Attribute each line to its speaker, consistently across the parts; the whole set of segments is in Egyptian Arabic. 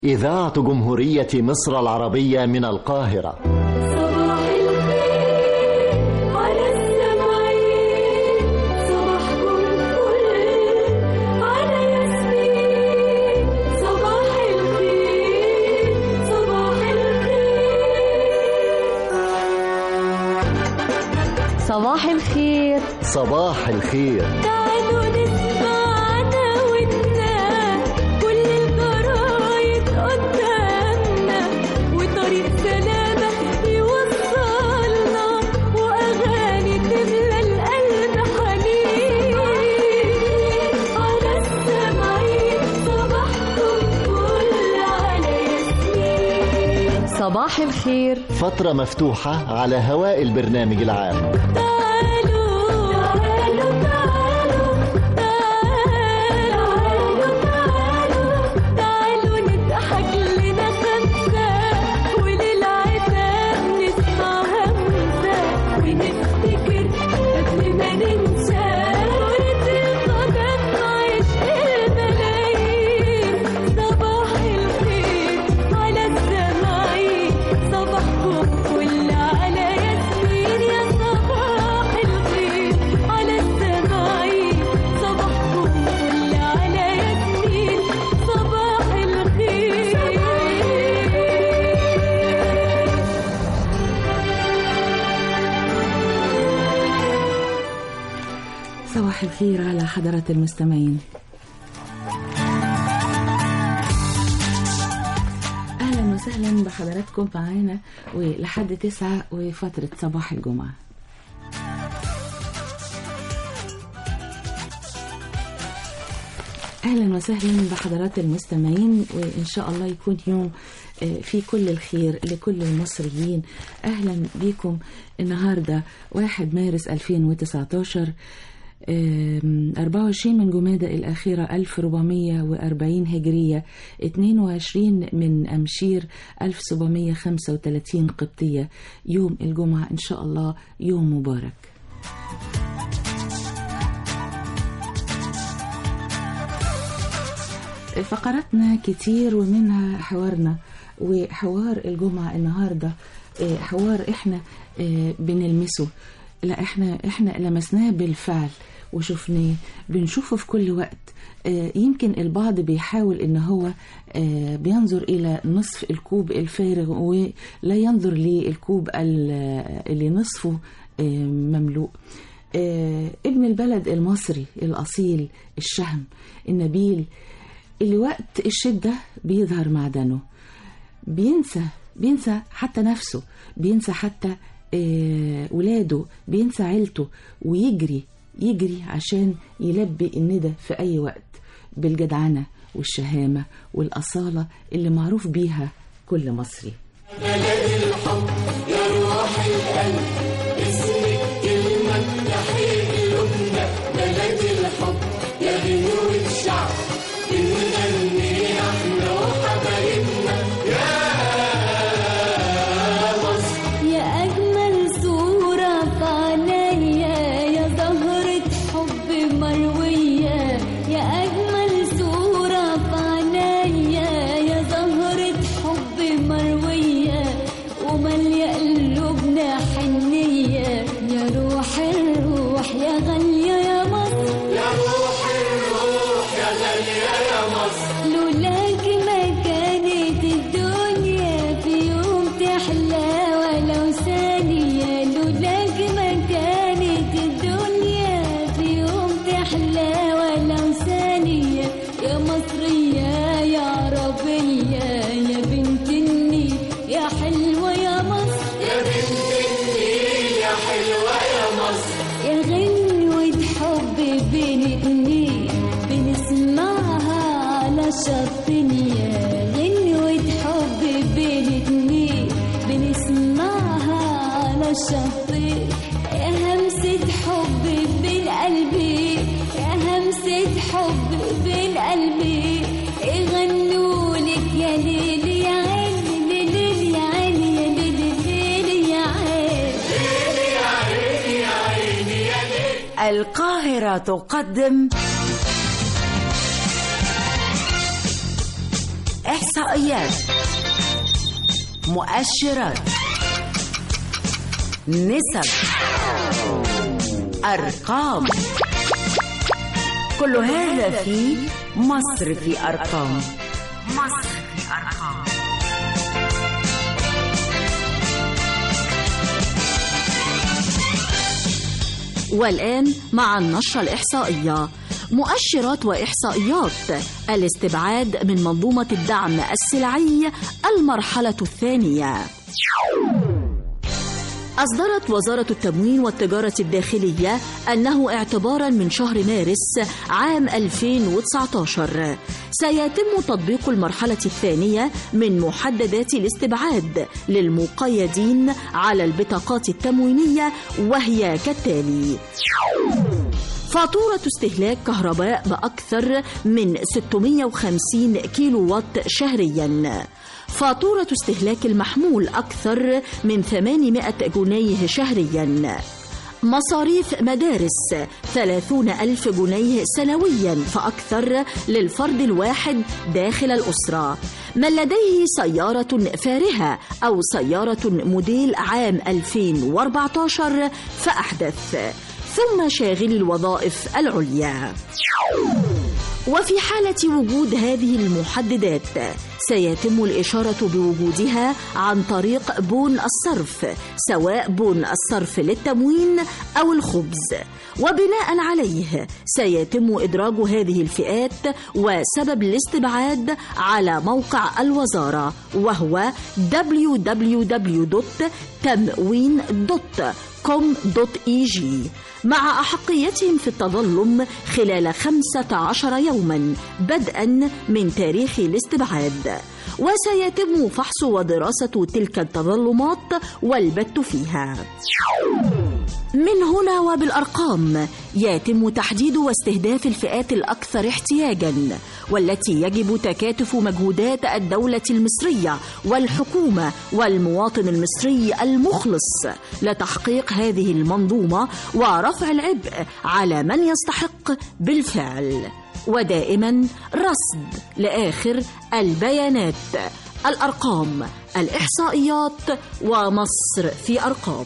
Speaker 1: إذاعة جمهورية مصر العربية من القاهرة
Speaker 2: صباح الخير على السمعين صباحكم فل على ياسمين صباح الخير صباح الخير
Speaker 3: صباح الخير
Speaker 1: صباح الخير
Speaker 2: تعالوا نسمعنا ونا كل الجرايد قدامنا وطريق سلامة يوصلنا وأغاني تملى القلب حنين على السمعين صباحكم فل على ياسمين
Speaker 3: صباح الخير
Speaker 1: فترة مفتوحة على هواء البرنامج العام
Speaker 2: تعالوا تعالوا تعالوا تعالوا تعالوا تعالوا نضحك لنا خمسة وللعتاب نسمع همسة ونفتكر قبل ما ننسى صورة القدم عشق الملايين صباح الخير على السماعين صباحكم فل على ياسمين يا صباح الخير على السماعين صباحكم فل على ياسمين صباح الخير
Speaker 4: صباح الخير على حضرة المستمعين أهلا وسهلا بحضراتكم معانا ولحد تسعة وفترة صباح الجمعة أهلا وسهلا بحضرات المستمعين وإن شاء الله يكون يوم آه، في كل الخير لكل المصريين أهلا بكم النهاردة 1 مارس 2019 آم، 24 من جمادى الأخيرة 1440 هجرية 22 من أمشير 1735 قبطية يوم الجمعة إن شاء الله يوم مبارك فقراتنا كتير ومنها حوارنا وحوار الجمعة النهاردة آه، حوار احنا آه، بنلمسه لا احنا احنا لمسناه بالفعل وشفناه بنشوفه في كل وقت آه، يمكن البعض بيحاول ان هو آه، بينظر الى نصف الكوب الفارغ ولا ينظر للكوب ال- اللي نصفه آه، مملوء آه، ابن البلد المصري الأصيل الشهم النبيل اللي وقت الشدة بيظهر معدنه بينسى بينسى حتى نفسه بينسى حتى آه، ولاده بينسى عيلته ويجري يجري عشان يلبي الندى في أي وقت بالجدعنة والشهامة والأصالة اللي معروف بيها كل مصري
Speaker 2: يا أجمل صورة في عينيا يا زهرة حب مروية يا أجمل صورة في عينيا يا زهرة حب مروية ومليا قلوبنا حنية يا روح الروح يا غالية يا مصر لولاك ما كانت الدنيا في يوم تحلى ولو ثانية لولاك ما كانت الدنيا في يوم تحلى ولو ثانية يا مصرية يا عربية يا بنت النيل يا حلوة يا مصر يا بنت النيل يا حلوة يا مصر يا غنوة حب بين اتنين بنسمعها على شط يا غنوة حب بين اتنين بنسمعها على شط يا همسة حب بين قلبي يا همسة حب بين قلبي يغنولك يا ليل يا عين ليل يا عين يا ليل ليل يا عين
Speaker 5: القاهرة تقدم إحصاء إحصائيات مؤشرات نسب أرقام كل هذا في مصر في أرقام مصر في أرقام
Speaker 6: والآن مع النشرة الإحصائية مؤشرات وإحصائيات الاستبعاد من منظومة الدعم السلعي المرحلة الثانية أصدرت وزارة التموين والتجارة الداخلية أنه اعتبارا من شهر مارس عام 2019 سيتم تطبيق المرحلة الثانية من محددات الاستبعاد للمقيدين على البطاقات التموينية وهي كالتالي فاتورة استهلاك كهرباء بأكثر من 650 كيلو وات شهرياً فاتورة استهلاك المحمول أكثر من 800 جنيه شهرياً مصاريف مدارس 30 ألف جنيه سنويا فأكثر للفرد الواحد داخل الأسرة من لديه سيارة فارهة أو سيارة موديل عام 2014 فأحدث ثم شاغل الوظائف العليا وفي حالة وجود هذه المحددات سيتم الإشارة بوجودها عن طريق بون الصرف سواء بون الصرف للتموين أو الخبز وبناء عليه سيتم إدراج هذه الفئات وسبب الاستبعاد على موقع الوزارة وهو www.تموين.com.eg مع أحقيتهم في التظلم خلال 15 يوما بدءا من تاريخ الاستبعاد وسيتم فحص ودراسة تلك التظلمات والبت فيها من هنا وبالأرقام يتم تحديد واستهداف الفئات الأكثر احتياجا والتي يجب تكاتف مجهودات الدولة المصرية والحكومة والمواطن المصري المخلص لتحقيق هذه المنظومة ورفع العبء على من يستحق بالفعل ودائما رصد لآخر البيانات الأرقام الإحصائيات ومصر في أرقام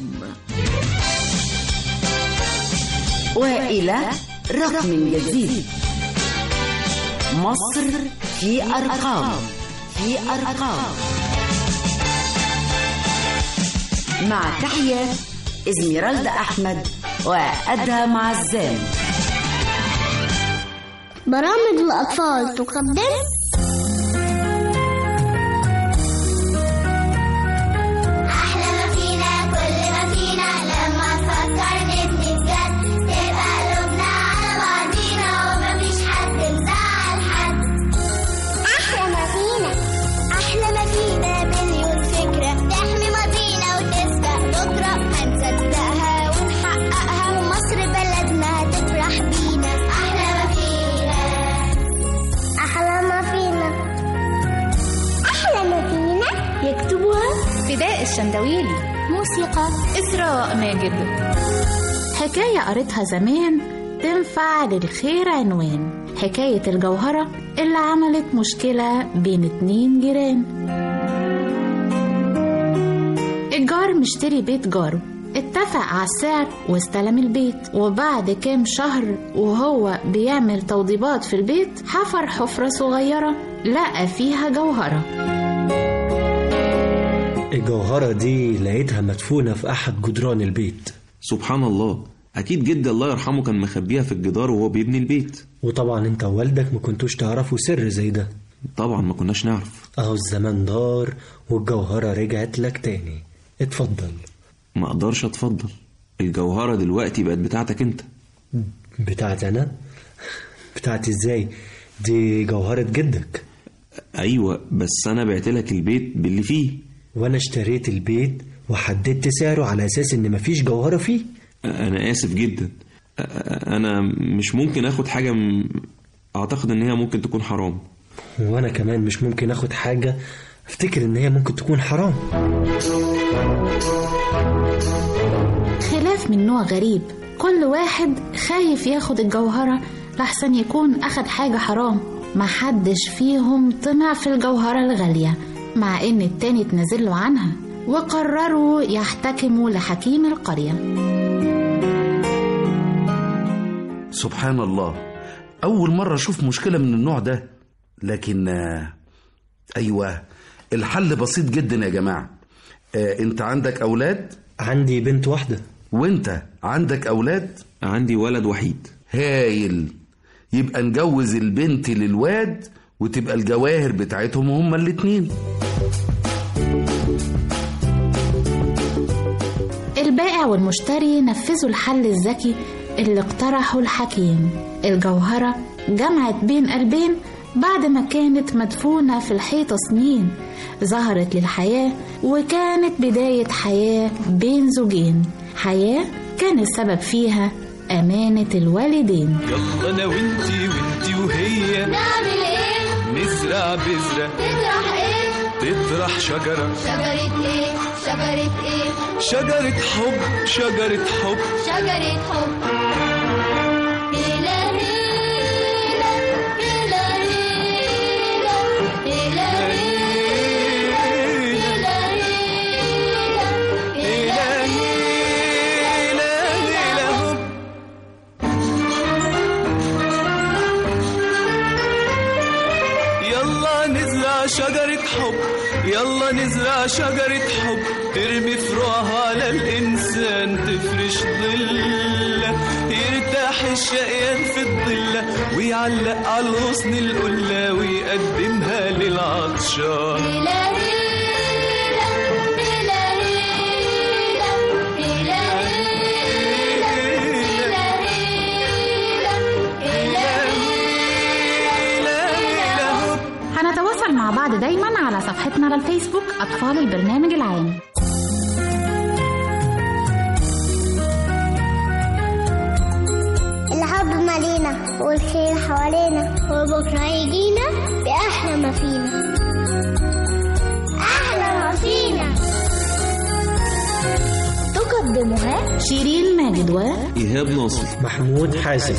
Speaker 5: وإلى رقم جديد مصر في أرقام في أرقام مع تحية إزميرالدا أحمد وأدهم عزام
Speaker 7: برامج الأطفال تقدم
Speaker 2: أحلى ما فينا كل ما فينا لما نفكر نبني بجد تبقى قلوبنا على بعضينا ومفيش حد مزعل حد أحلى ما فينا أحلى ما فينا مليون فكرة تحمي ماضينا وتسبق بكرة هنصدقها ونحققها ومصر بلدنا تفرح بينا أحلى ما فينا أحلى ما فينا أحلى ما فينا
Speaker 3: يكتبها فداء الشندويلي موسيقى إسراء ماجد حكاية قريتها زمان تنفع للخير عنوان حكاية الجوهرة اللي عملت مشكلة بين اتنين جيران الجار مشتري بيت جاره اتفق على السعر واستلم البيت وبعد كام شهر وهو بيعمل توضيبات في البيت حفر حفرة صغيرة لقى فيها جوهرة
Speaker 8: الجوهرة دي لقيتها مدفونة في أحد جدران البيت
Speaker 9: سبحان الله أكيد جدي الله يرحمه كان مخبيها في الجدار وهو بيبني البيت
Speaker 8: وطبعا انت ووالدك ما كنتوش تعرفوا سر زي ده
Speaker 9: طبعا ما كناش نعرف
Speaker 8: اهو الزمان دار والجوهرة رجعت لك تاني اتفضل
Speaker 9: ما أقدرش أتفضل الجوهرة دلوقتي بقت بتاعتك أنت
Speaker 8: بتاعتي أنا بتاعتي ازاي دي جوهرة جدك
Speaker 9: أيوة بس أنا بعت لك البيت باللي فيه
Speaker 8: وانا اشتريت البيت وحددت سعره على اساس ان مفيش جوهرة فيه
Speaker 9: أنا آسف جدا أنا مش ممكن آخد حاجة م... أعتقد إن هي ممكن تكون حرام
Speaker 8: وانا كمان مش ممكن اخد حاجة افتكر ان هي ممكن تكون حرام
Speaker 3: خلاف من نوع غريب كل واحد خايف ياخد الجوهرة لحسن يكون أخد حاجة حرام محدش فيهم طمع في الجوهرة الغالية مع إن التاني اتنازلوا عنها وقرروا يحتكموا لحكيم القرية
Speaker 10: سبحان الله أول مرة أشوف مشكلة من النوع ده لكن آه، أيوة الحل بسيط جدا يا جماعة آه، أنت عندك أولاد
Speaker 8: عندي بنت واحدة
Speaker 10: وأنت عندك أولاد
Speaker 9: عندي ولد وحيد
Speaker 10: هايل يبقى نجوز البنت للواد وتبقى الجواهر بتاعتهم هما الاتنين
Speaker 3: البائع والمشتري نفذوا الحل الذكي اللي اقترحه الحكيم الجوهرة جمعت بين قلبين بعد ما كانت مدفونة في الحيطة سنين ظهرت للحياة وكانت بداية حياة بين زوجين حياة كان السبب فيها أمانة الوالدين
Speaker 11: يلا انا وانتي وانتي وهي
Speaker 2: نعمل ايه
Speaker 11: نزرع بذرة
Speaker 2: تطرح ايه
Speaker 11: تطرح شجرة
Speaker 2: شجرة ايه شجرة ايه
Speaker 11: شجرة حب شجرة حب
Speaker 2: شجرة حب هيلا هيلا هيلا هيلا هيلا هيلا هيلا هيلا
Speaker 11: هيلا هيلا هوب يلا نزرع شجرة حب يلا نزرع شجرة حب ترمي فروعها على الإنسان تفرش ظلة يرتاح الشقيان في الظلة ويعلق على الغصن القلة ويقدمها للعطشان
Speaker 2: هيلا هيلا هيلا هيلا هيلا هيلا هيلا هيلا
Speaker 3: هنتواصل مع بعض دايما على صفحتنا على الفيسبوك أطفال البرنامج العام
Speaker 7: الحب مالينا والخير حوالينا وبكرة يجينا بأحلى ما فينا أحلى ما فينا
Speaker 3: تقدمها شيرين ماجد و
Speaker 9: إيهاب ناصر
Speaker 8: محمود حازم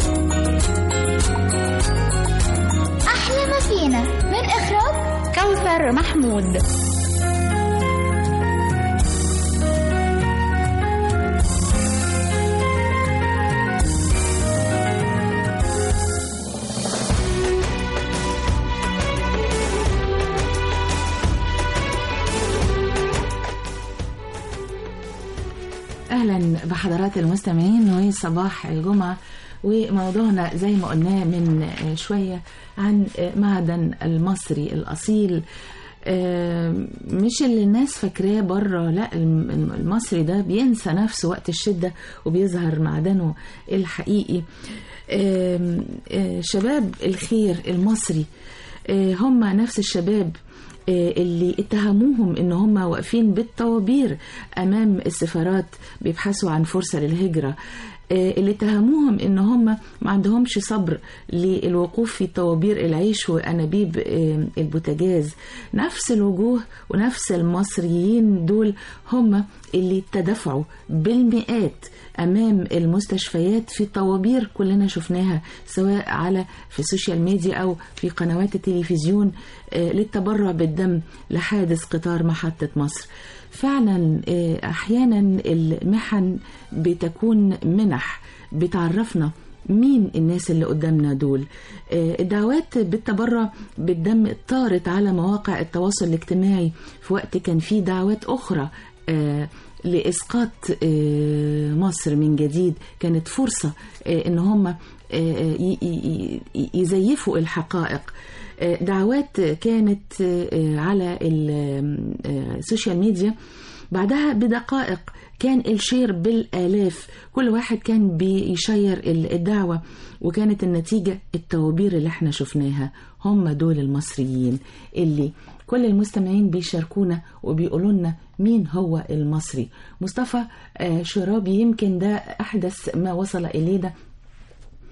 Speaker 2: أحلى ما فينا من إخراج
Speaker 3: كوثر محمود
Speaker 4: اهلا بحضرات المستمعين وصباح الجمعه وموضوعنا زي ما قلناه من شويه عن معدن المصري الاصيل آه، مش اللي الناس فاكراه بره لا الم- المصري ده بينسى نفسه وقت الشده وبيظهر معدنه الحقيقي آم، آه، شباب الخير المصري آه، هم نفس الشباب آه، اللي اتهموهم ان هم واقفين بالطوابير امام السفارات بيبحثوا عن فرصه للهجره آه، اللي اتهموهم ان هم ما عندهمش صبر للوقوف في طوابير العيش وانابيب آه، البوتاجاز نفس الوجوه ونفس المصريين دول هم اللي تدفعوا بالمئات امام المستشفيات في طوابير كلنا شفناها سواء على في السوشيال ميديا او في قنوات التلفزيون آه، للتبرع بالدم لحادث قطار محطه مصر فعلا آه، احيانا المحن بتكون منح بتعرفنا مين الناس اللي قدامنا دول آه، الدعوات بالتبرع بالدم طارت على مواقع التواصل الاجتماعي في وقت كان في دعوات اخرى آه، لاسقاط آه، مصر من جديد كانت فرصه آه، ان هم آه، ي- ي- ي- يزيفوا الحقائق آه، دعوات كانت آه، على ال- آه، السوشيال ميديا بعدها بدقائق كان الشير بالآلاف كل واحد كان بيشير ال- الدعوة وكانت النتيجة الطوابير اللي احنا شفناها هم دول المصريين اللي كل المستمعين بيشاركونا وبيقولوا لنا مين هو المصري مصطفى آه، شرابي يمكن ده أحدث ما وصل إلينا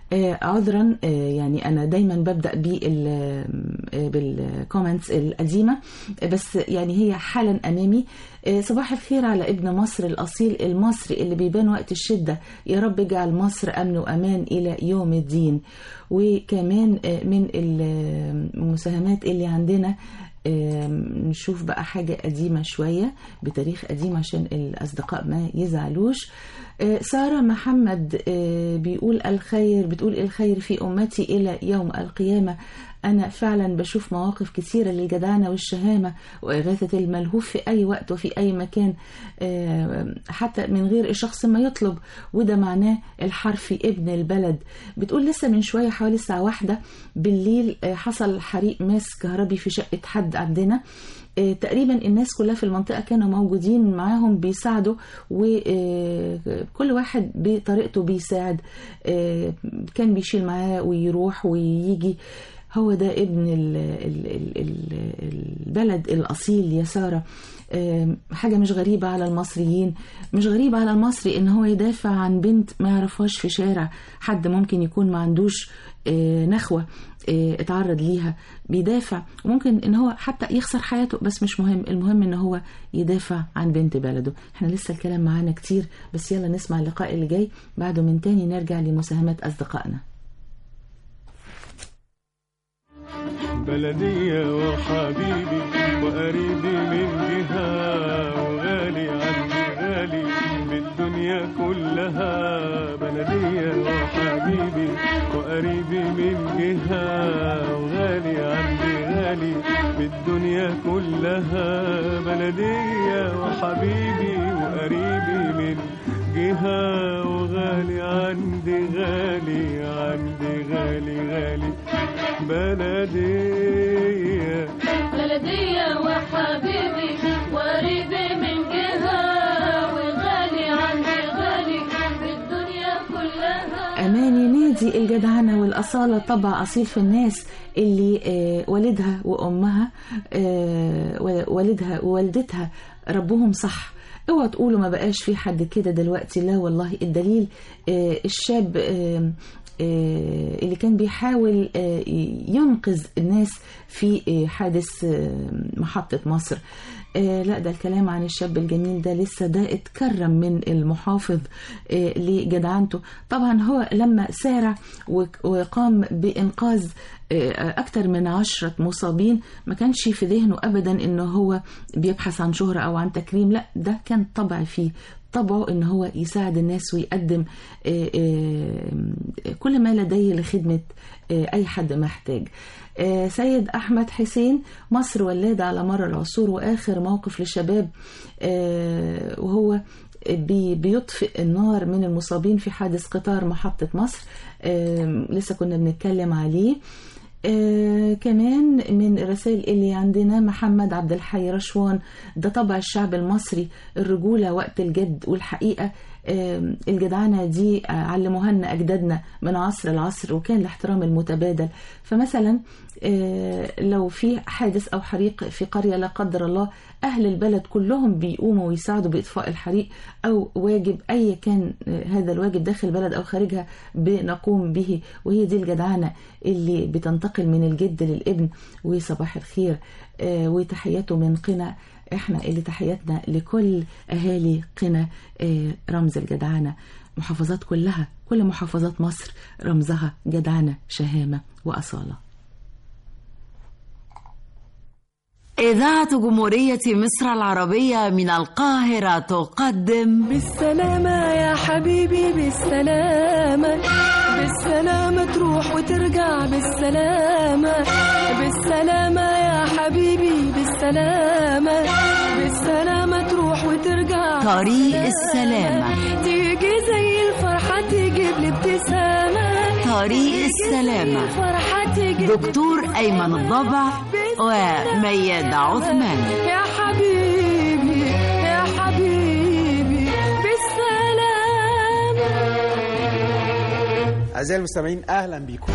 Speaker 4: آه، عذرا آه، يعني انا دايما ببدا بال بالكومنتس القديمه آه، بس يعني هي حالا امامي آه، صباح الخير على ابن مصر الاصيل المصري اللي بيبان وقت الشده يا رب اجعل مصر امن وامان الى يوم الدين وكمان آه، من المساهمات اللي عندنا آم، نشوف بقى حاجة قديمة شوية بتاريخ قديم عشان الأصدقاء ما يزعلوش آه، سارة محمد آه، بيقول الخير بتقول الخير في أمتي إلى يوم القيامة أنا فعلا بشوف مواقف كثيرة للجدعنة والشهامة وإغاثة الملهوف في أي وقت وفي أي مكان آه، حتى من غير الشخص ما يطلب وده معناه الحرفي ابن البلد بتقول لسه من شوية حوالي الساعة واحدة بالليل آه، حصل حريق ماس كهربي في شقة حد عندنا آه، تقريبا الناس كلها في المنطقة كانوا موجودين معاهم بيساعدوا وكل واحد بطريقته بيساعد آه، كان بيشيل معاه ويروح ويجي هو ده ابن ال ال ال ال البلد الأصيل يا سارة آم، حاجة مش غريبة على المصريين مش غريبة على المصري إن هو يدافع عن بنت ما يعرفهاش في شارع حد ممكن يكون ما عندوش آه، نخوة آه، اتعرض ليها بيدافع وممكن ان هو حتى يخسر حياته بس مش مهم المهم ان هو يدافع عن بنت بلده احنا لسه الكلام معانا كتير بس يلا نسمع اللقاء اللي جاي بعده من تاني نرجع لمساهمات اصدقائنا
Speaker 12: بلدية وحبيبي وقريبي من جهة وغالي عندي غالي بالدنيا كلها بلدية وحبيبي وقريبي من جهة وغالي عندي غالي بالدنيا كلها بلدية وحبيبي وقريبي من جهة وغالي عندي غالي عندي غالي غالي بلدية
Speaker 13: بلدية وحبيبي وقريبي من جهة وغالي عندي غالي بالدنيا كلها
Speaker 4: أماني نادي الجدعنة والأصالة طبع أصيل في الناس اللي آه، والدها وأمها آه، والدها ووالدتها ربهم صح اوعى تقولوا ما بقاش في حد كده دلوقتي لا والله الدليل آه، الشاب آه، آه، اللي كان بيحاول آه، ينقذ الناس في آه، حادث آه، محطة مصر آه، لا ده الكلام عن الشاب الجميل ده لسه ده اتكرم من المحافظ آه، لجدعنته طبعا هو لما سارع وك- وقام بإنقاذ آه، أكتر من عشرة مصابين ما كانش في ذهنه أبدا إنه هو بيبحث عن شهرة أو عن تكريم لا ده كان طبع فيه طبعه إن هو يساعد الناس ويقدم آه، آه، كل ما لديه لخدمة آه، أي حد محتاج آه، سيد أحمد حسين مصر ولادة على مر العصور وآخر موقف للشباب آه، وهو بي- بيطفئ النار من المصابين في حادث قطار محطة مصر آه، لسه كنا بنتكلم عليه آه كمان من الرسائل اللي عندنا محمد عبد الحي رشوان ده طبع الشعب المصري الرجولة وقت الجد والحقيقة آه الجدعنة دي آه علموها لنا أجدادنا من عصر لعصر وكان الاحترام المتبادل فمثلا آه لو في حادث أو حريق في قرية لا قدر الله أهل البلد كلهم بيقوموا ويساعدوا بإطفاء الحريق أو واجب أي كان آه، هذا الواجب داخل البلد أو خارجها بنقوم به وهي دي الجدعنة اللي بتنتقل من الجد للابن وصباح الخير آه، وتحياته من قنا احنا اللي تحياتنا لكل أهالي قنا آه، رمز الجدعنة محافظات كلها كل محافظات مصر رمزها جدعنة شهامة وأصالة
Speaker 5: إذاعة جمهورية مصر العربية من القاهرة تقدم
Speaker 14: بالسلامة يا حبيبي بالسلامة بالسلامة تروح وترجع بالسلامة بالسلامة يا حبيبي بالسلامة بالسلامة تروح وترجع
Speaker 5: طريق السلامة.
Speaker 14: تيجي زي الفرحة تجيب لي ابتسامة
Speaker 5: طريق السلامة
Speaker 14: الفرحة تجيب
Speaker 5: دكتور أيمن الضبع وميادة عثمان
Speaker 14: يا حبيبي يا حبيبي بالسلامة
Speaker 15: أعزائي المستمعين أهلا بيكم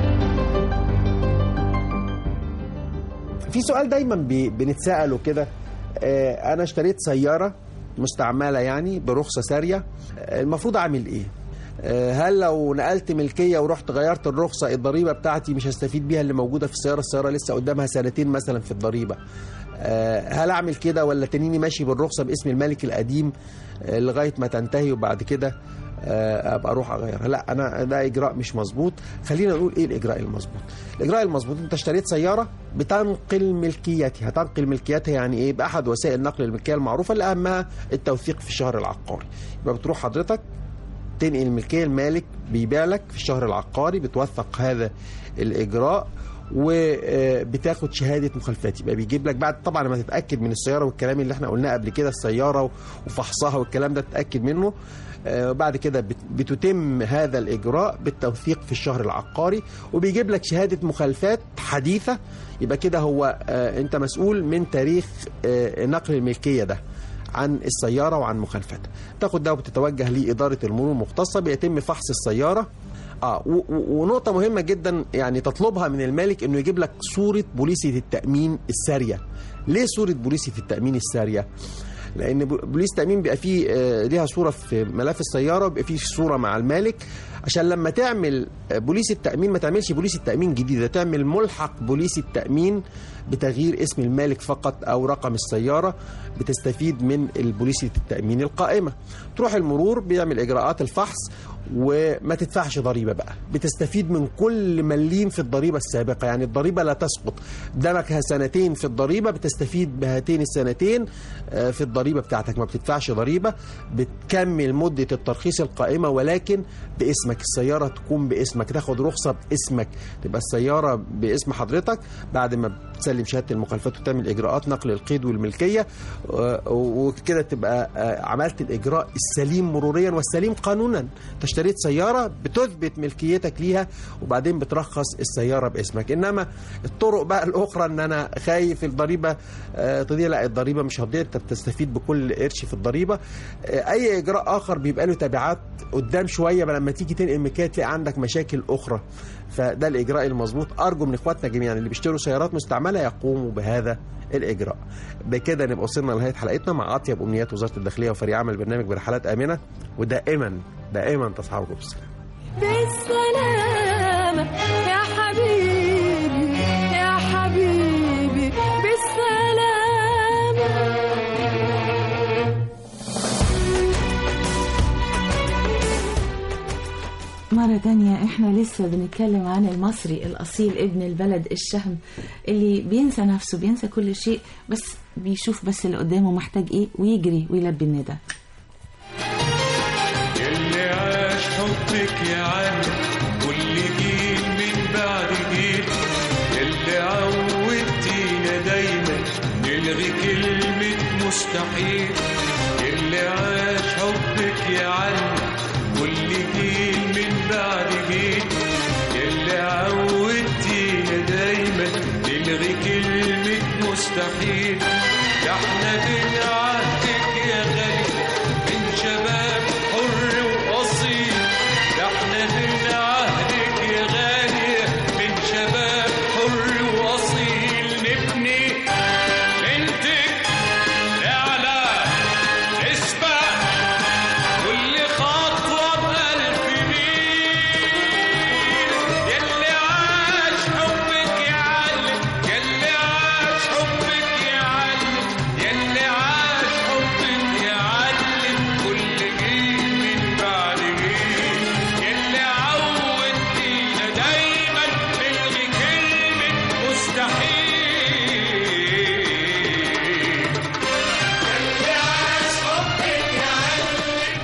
Speaker 15: في سؤال دايما بي- بنتسأله كده آه، أنا اشتريت سيارة مستعملة يعني برخصة سارية آه، المفروض أعمل إيه؟ آه، هل لو نقلت ملكيه ورحت غيرت الرخصه الضريبه بتاعتي مش هستفيد بيها اللي موجوده في السياره السياره لسه قدامها سنتين مثلا في الضريبه آه، هل اعمل كده ولا تنيني ماشي بالرخصه باسم الملك القديم آه، لغايه ما تنتهي وبعد كده آه، ابقى اروح اغيرها لا انا ده اجراء مش مظبوط خلينا نقول ايه الاجراء المظبوط الاجراء المظبوط انت اشتريت سياره بتنقل ملكيتها تنقل ملكيتها يعني ايه باحد وسائل نقل الملكيه المعروفه اللي اهمها التوثيق في الشهر العقاري يبقى بتروح حضرتك تنقل الملكيه المالك بيبيع لك في الشهر العقاري بتوثق هذا الاجراء وبتاخد شهاده مخالفات يبقى بيجيب لك بعد طبعا لما تتاكد من السياره والكلام اللي احنا قلناه قبل كده السياره وفحصها والكلام ده تتاكد منه آه، وبعد كده بت- بتتم هذا الاجراء بالتوثيق في الشهر العقاري وبيجيب لك شهاده مخالفات حديثه يبقى كده هو آه، انت مسؤول من تاريخ آه، نقل الملكيه ده عن السياره وعن مخالفتها تاخد ده وبتتوجه لاداره المرور المختصه بيتم فحص السياره اه و- و- ونقطه مهمه جدا يعني تطلبها من المالك انه يجيب لك صوره بوليسه التامين الساريه ليه صوره بوليسه التامين الساريه لان بو- بوليس التامين بيبقى فيه آه، ليها صوره في ملف السياره وبيبقى فيه صوره مع المالك عشان لما تعمل آه، بوليس التامين ما تعملش بوليس التامين جديده تعمل ملحق بوليس التامين بتغيير اسم المالك فقط او رقم السياره بتستفيد من البوليسه التامين القائمه تروح المرور بيعمل اجراءات الفحص وما تدفعش ضريبه بقى بتستفيد من كل مليم في الضريبه السابقه يعني الضريبه لا تسقط دمك سنتين في الضريبه بتستفيد بهاتين السنتين آه، في الضريبه بتاعتك ما بتدفعش ضريبه بتكمل مده الترخيص القائمه ولكن باسمك السياره تكون باسمك تاخد رخصه باسمك تبقى السياره باسم حضرتك بعد ما بتسلم شهاده المخالفات وتعمل اجراءات نقل القيد والملكيه آه، وكده تبقى آه، عملت الاجراء السليم مروريا والسليم قانونا انت اشتريت سياره بتثبت ملكيتك ليها وبعدين بترخص السياره باسمك انما الطرق بقى الاخرى ان انا خايف الضريبه آه، تضيع لا الضريبه مش هتضيع انت بتستفيد بكل قرش في الضريبه آه، اي اجراء اخر بيبقى له تبعات قدام شويه لما تيجي تنقل ملكيه تلاقي عندك مشاكل اخرى فده الاجراء المظبوط ارجو من اخواتنا جميعا اللي بيشتروا سيارات مستعمله يقوموا بهذا الاجراء بكده نبقى وصلنا لنهايه حلقتنا مع اطيب امنيات وزاره الداخليه وفريق عمل برنامج برحلات امنه ودائما دائما تصحبكم بالسلامه
Speaker 14: بالسلامة يا حبيبي يا حبيبي بالسلامة
Speaker 4: مرة تانية احنا لسه بنتكلم عن المصري الأصيل ابن البلد الشهم اللي بينسى نفسه بينسى كل شيء بس بيشوف بس اللي قدامه محتاج ايه ويجري ويلبي الندى
Speaker 12: اللي عاش حبك يا عم كل جيل من بعد جيل اللي عودتينا دايما نلغي كلمة مستحيل اللي عاش حبك يا عم كل جيل من بعد جيل اللي عودتينا دايما نلغي كلمة مستحيل ده احنا بين عهدك يا غالي من شباب حر وأصيل ده احنا من عهدك يا غالي من شباب حر وأصيل نبني بنتك نعلى نسبة كل خطوة بألف ميل يلي عاش حبك يعلم يلي عاش حبك يعلم يلي عاش حبك يعلم كل جيل من بعد جيل يلي عودتينا دايما نلغي كلمة مستحيل يلي عاش حبك يعلم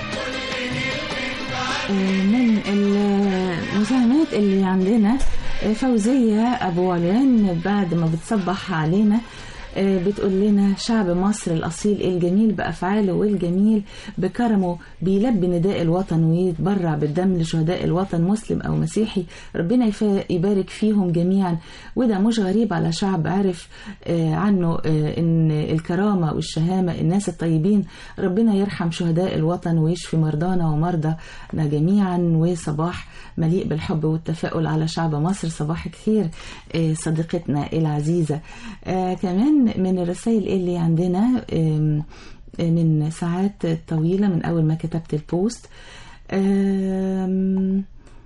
Speaker 4: من المساهمات اللي عندنا فوزية أبو علوان بعد ما بتصبح علينا بتقول لنا شعب مصر الأصيل الجميل بأفعاله والجميل بكرمه بيلبي نداء الوطن ويتبرع بالدم لشهداء الوطن مسلم أو مسيحي ربنا يفا- يبارك فيهم جميعا وده مش غريب على شعب عارف آه، عنه آه، إن الكرامة والشهامة الناس الطيبين ربنا يرحم شهداء الوطن ويشفي مرضانا ومرضانا جميعا وصباح مليء بالحب والتفاؤل على شعب مصر صباح كثير آه، صديقتنا العزيزة آه، كمان من الرسائل اللي عندنا آم، من ساعات طويلة من أول ما كتبت البوست آم،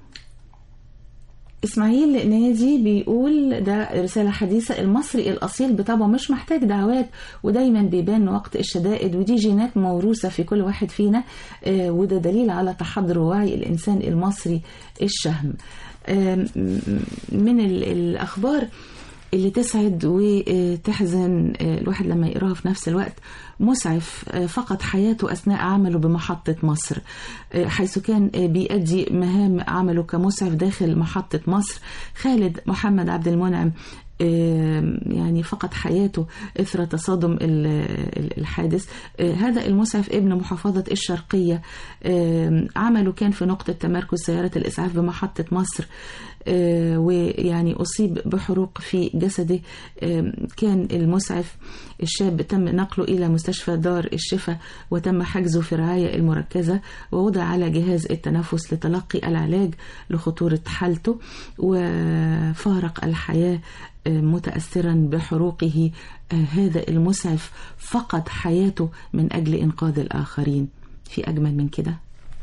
Speaker 4: اسماعيل نادي بيقول ده رسالة حديثة المصري الأصيل بطبعه مش محتاج دعوات ودايما بيبان وقت الشدائد ودي جينات موروثة في كل واحد فينا آه، وده دليل على تحضر ووعي الإنسان المصري الشهم آم، من ال- الأخبار اللي تسعد وتحزن آه، الواحد لما يقراها في نفس الوقت مسعف آه، فقد حياته أثناء عمله بمحطة مصر آه، حيث كان آه، بيأدي مهام عمله كمسعف داخل محطة مصر خالد محمد عبد المنعم آه، يعني فقد حياته إثر تصادم ال- ال- الحادث آه، هذا المسعف ابن محافظة الشرقية آه، عمله كان في نقطة تمركز سيارة الإسعاف بمحطة مصر آه، ويعني أصيب بحروق في جسده آه، كان المسعف الشاب تم نقله إلى مستشفى دار الشفا وتم حجزه في الرعاية المركزة ووضع على جهاز التنفس لتلقي العلاج لخطورة حالته وفارق الحياة آه، متأثرا بحروقه آه، هذا المسعف فقد حياته من أجل إنقاذ الآخرين في أجمل من كده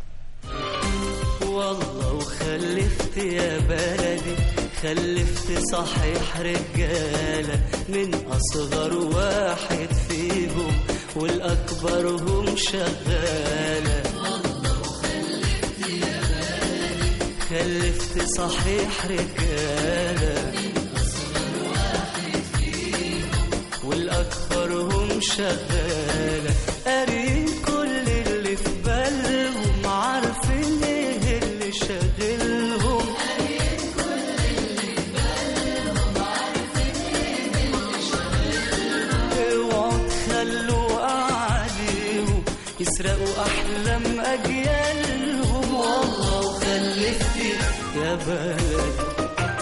Speaker 16: والله وخلفت يا بلدي خلفت صحيح رجالة من أصغر واحد فيهم والأكبر هم شغالة خلفت صحيح رجالة والأكبر هم شغالة قارين كل اللي في بالهم عارفين ايه اللي شاغلهم اوعوا تخلوا عليهم يسرقوا احلام اجيالهم والله وخلفتي يا بلدي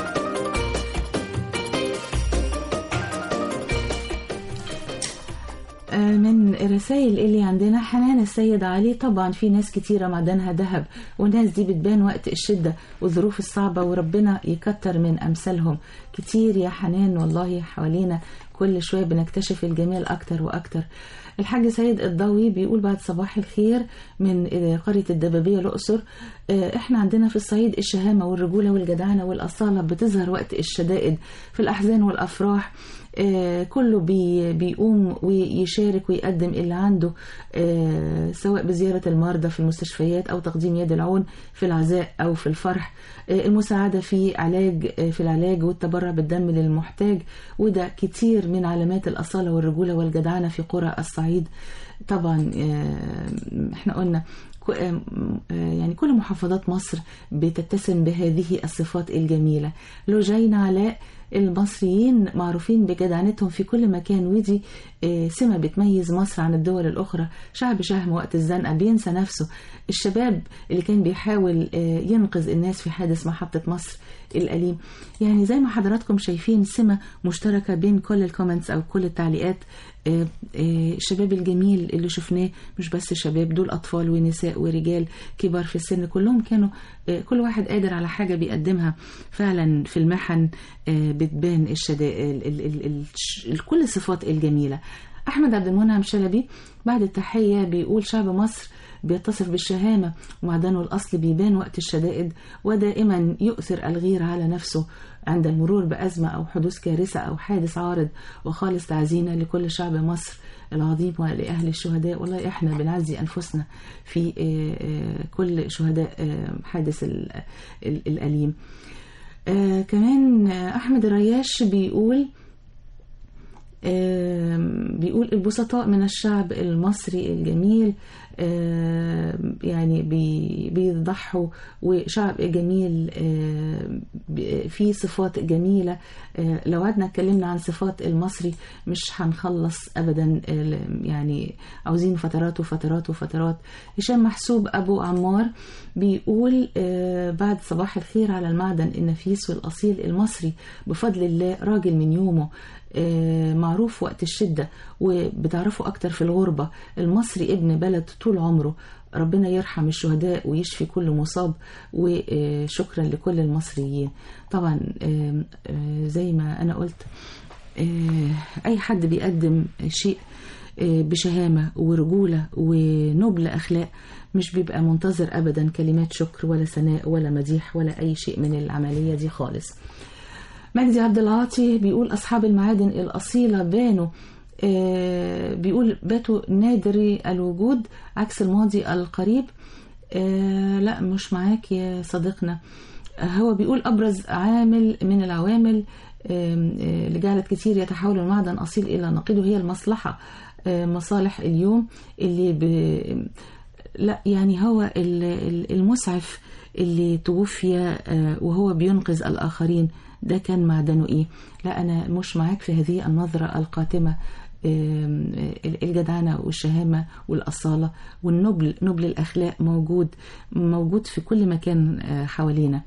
Speaker 4: آه، من الرسائل اللي عندنا حنان السيد علي طبعا في ناس كتيرة معدنها ذهب والناس دي بتبان وقت الشدة والظروف الصعبة وربنا يكتر من أمثالهم كتير يا حنان والله حوالينا كل شوية بنكتشف الجمال أكتر وأكتر الحاج سيد الضوي بيقول بعد صباح الخير من آه، قرية الدبابية الأقصر آه، احنا عندنا في الصعيد الشهامة والرجولة والجدعنة والأصالة بتظهر وقت الشدائد في الأحزان والأفراح آه، كله بي بيقوم ويشارك ويقدم اللي عنده آه، سواء بزيارة المرضى في المستشفيات أو تقديم يد العون في العزاء أو في الفرح آه، المساعدة في علاج آه، في العلاج والتبرع بالدم للمحتاج وده كتير من علامات الأصالة والرجولة والجدعنة في قرى الصعيد طبعا آه، احنا قلنا ك- آه، آه، يعني كل محافظات مصر بتتسم بهذه الصفات الجميلة لوجين علاء المصريين معروفين بجدعنتهم في كل مكان ودي آه، سمة بتميز مصر عن الدول الأخرى شعب شهم وقت الزنقة بينسى نفسه الشباب اللي كان بيحاول آه، ينقذ الناس في حادث محطة مصر الأليم يعني زي ما حضراتكم شايفين سمة مشتركة بين كل الكومنتس أو كل التعليقات آه، آه، الشباب الجميل اللي شفناه مش بس شباب دول أطفال ونساء ورجال كبار في السن كلهم كانوا آه، كل واحد قادر على حاجة بيقدمها فعلا في المحن آه، بتبان الشدائد ال- ال- ال- ال- كل الصفات الجميلة أحمد عبد المنعم شلبي بعد التحية بيقول شعب مصر بيتصف بالشهامة ومعدنه الأصل بيبان وقت الشدائد ودائما يؤثر الغيرة على نفسه عند المرور بأزمة أو حدوث كارثة أو حادث عارض وخالص تعزينا لكل شعب مصر العظيم ولأهل الشهداء والله إحنا بنعزي أنفسنا في آه، آه، كل شهداء آه، حادث ال- ال- الأليم آه، كمان آه، أحمد الرياش بيقول آم، بيقول البسطاء من الشعب المصري الجميل آم، يعني بي- بيضحوا وشعب جميل آم، ب- فيه صفات جميلة آه، لو قعدنا اتكلمنا عن صفات المصري مش هنخلص أبدا ال- يعني عاوزين فترات وفترات وفترات هشام محسوب أبو عمار بيقول آه، بعد صباح الخير على المعدن النفيس والأصيل المصري بفضل الله راجل من يومه آه، معروف وقت الشدة وبتعرفوا أكتر في الغربة المصري ابن بلد طول عمره ربنا يرحم الشهداء ويشفي كل مصاب وشكرا لكل المصريين طبعا آه، آه، زي ما أنا قلت آه، أي حد بيقدم شيء آه، بشهامة ورجولة ونبل أخلاق مش بيبقى منتظر أبدا كلمات شكر ولا ثناء ولا مديح ولا أي شيء من العملية دي خالص مجدي عبد العاطي بيقول أصحاب المعادن الأصيلة بانوا آه، بيقول باتوا نادري الوجود عكس الماضي القريب آه، لا مش معاك يا صديقنا آه، هو بيقول أبرز عامل من العوامل آم، آه، اللي جعلت كتير يتحول المعدن أصيل إلى نقيضه هي المصلحة آه، مصالح اليوم اللي ب... لا يعني هو ال- ال- المسعف اللي توفي آه، وهو بينقذ الآخرين ده كان معدنه إيه لا أنا مش معاك في هذه النظرة القاتمة آم، آه، الجدعنة والشهامة والأصالة والنبل نبل الأخلاق موجود موجود في كل مكان آه، حوالينا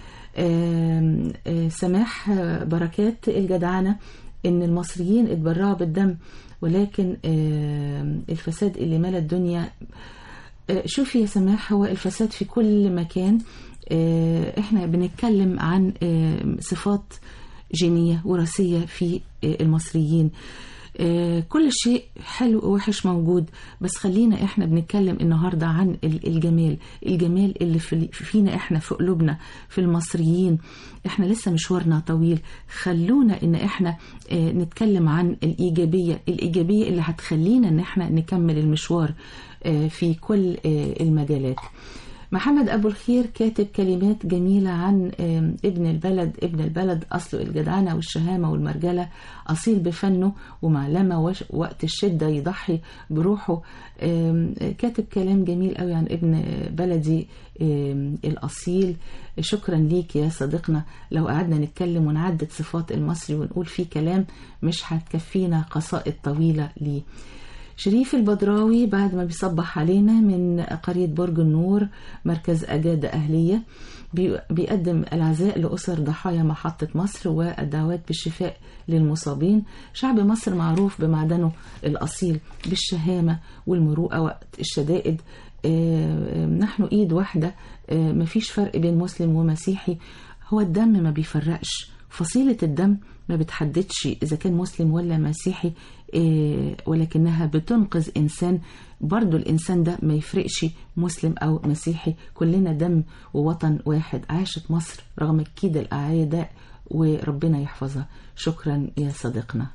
Speaker 4: آم، آه، سماح آه، بركات الجدعنة إن المصريين اتبرعوا بالدم ولكن آم، الفساد اللي ملا الدنيا آه، شوفي يا سماح هو الفساد في كل مكان آه، احنا بنتكلم عن آه، صفات جينية وراثية في آه، المصريين آه، كل شيء حلو ووحش موجود بس خلينا احنا بنتكلم النهاردة عن ال- الجمال الجمال اللي في فينا احنا في قلوبنا في المصريين احنا لسه مشوارنا طويل خلونا ان احنا آه، نتكلم عن الإيجابية الإيجابية اللي هتخلينا ان احنا نكمل المشوار آه، في كل آه، المجالات محمد أبو الخير كاتب كلمات جميلة عن آم، ابن البلد ابن البلد أصله الجدعنة والشهامة والمرجلة أصيل بفنه ومعلمة وش- وقت الشدة يضحي بروحه آم، كاتب كلام جميل قوي عن ابن بلدي آم، الأصيل شكرا ليك يا صديقنا لو قعدنا نتكلم ونعدد صفات المصري ونقول فيه كلام مش هتكفينا قصائد طويلة ليه شريف البدراوي بعد ما بيصبح علينا من قرية برج النور مركز أجادة أهلية بي- بيقدم العزاء لأسر ضحايا محطة مصر والدعوات بالشفاء للمصابين شعب مصر معروف بمعدنه الأصيل بالشهامة والمروءة وقت الشدائد آه، آه، نحن إيد واحدة آه، مفيش فرق بين مسلم ومسيحي هو الدم ما بيفرقش فصيلة الدم ما بتحددش إذا كان مسلم ولا مسيحي إيه، ولكنها بتنقذ إنسان برضو الإنسان ده ما يفرقش مسلم أو مسيحي كلنا دم ووطن واحد عاشت مصر رغم كيد الأعداء وربنا يحفظها شكرا يا صديقنا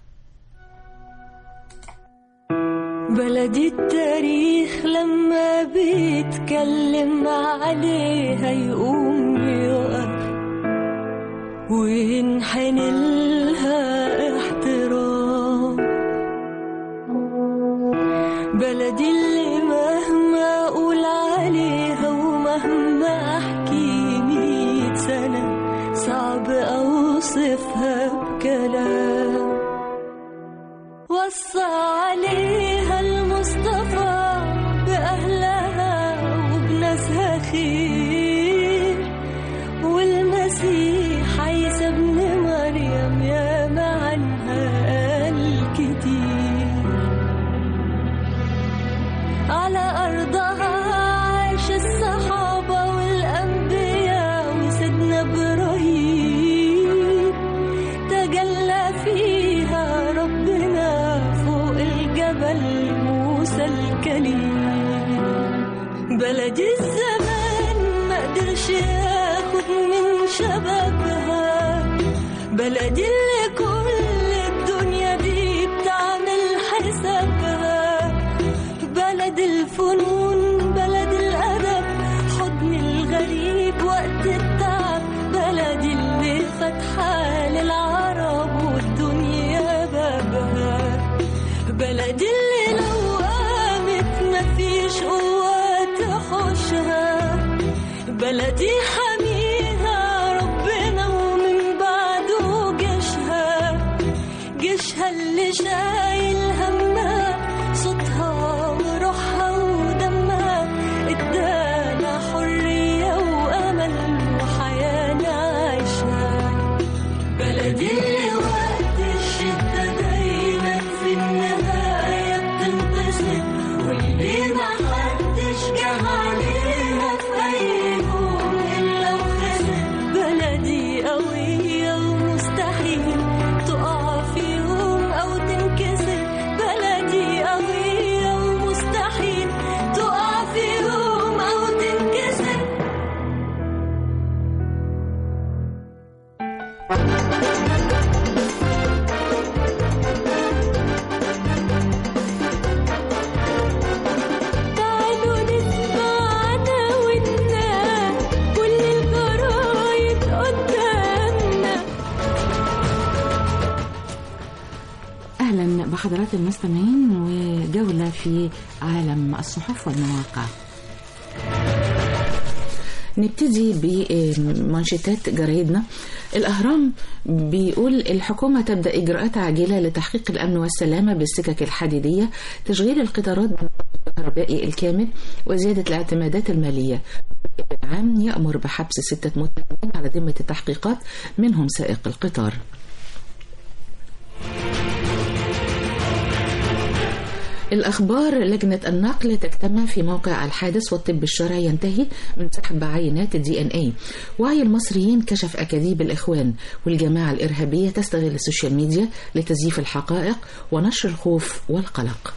Speaker 14: بلدي التاريخ لما بيتكلم عليها يقوم يقف وينحني لها احترام بلدي اللي مهما اقول عليها ومهما احكي مية سنة صعب اوصفها بكلام وصى عليها المصطفى بأهلها وبناسها خير والمسيح عيسى ابن مريم يا عنها قال كتير على أرضها عاش الصحابة والأنبياء وسيدنا إبراهيم تجلى فيها ربنا فوق الجبل موسى الكليم بلدي الزمان ما قدرش ياخد من شبابها بلدي اللي كل الدنيا دي بتعمل حسابها بلد الفنون بلد الأدب حضن الغريب وقت التعب بلد اللي فتحة للعرب والدنيا بابها بلد اللي لو قامت مفيش قوة تحوشها بلدي حميها ربنا ومن بعده جيشها جيشها اللي شايل همها صوتها وروحها ودمها ادانا حرية وأمل وحياة نعيشها بلدي اللي وقت الشدة دايما في النهاية بتنتصر واللي ما حدش جه عليها في أي يوم إلا وخسر بلدي قوية ومستحيل تقع في يوم أو تنكسر بلدي قوية
Speaker 4: المستمعين وجولة في عالم الصحف والمواقع نبتدي بمانشيتات جرايدنا الأهرام بيقول الحكومة تبدأ إجراءات عاجلة لتحقيق الأمن والسلامة بالسكك الحديدية تشغيل القطارات بالكهربائي الكامل وزيادة الاعتمادات المالية العام يأمر بحبس ستة متهمين على ذمة التحقيقات منهم سائق القطار الأخبار لجنة النقل تجتمع في موقع الحادث والطب الشرعي ينتهي من سحب عينات الدي ان اي وعي المصريين كشف أكاذيب الإخوان والجماعة الإرهابية تستغل السوشيال ميديا لتزييف الحقائق ونشر الخوف والقلق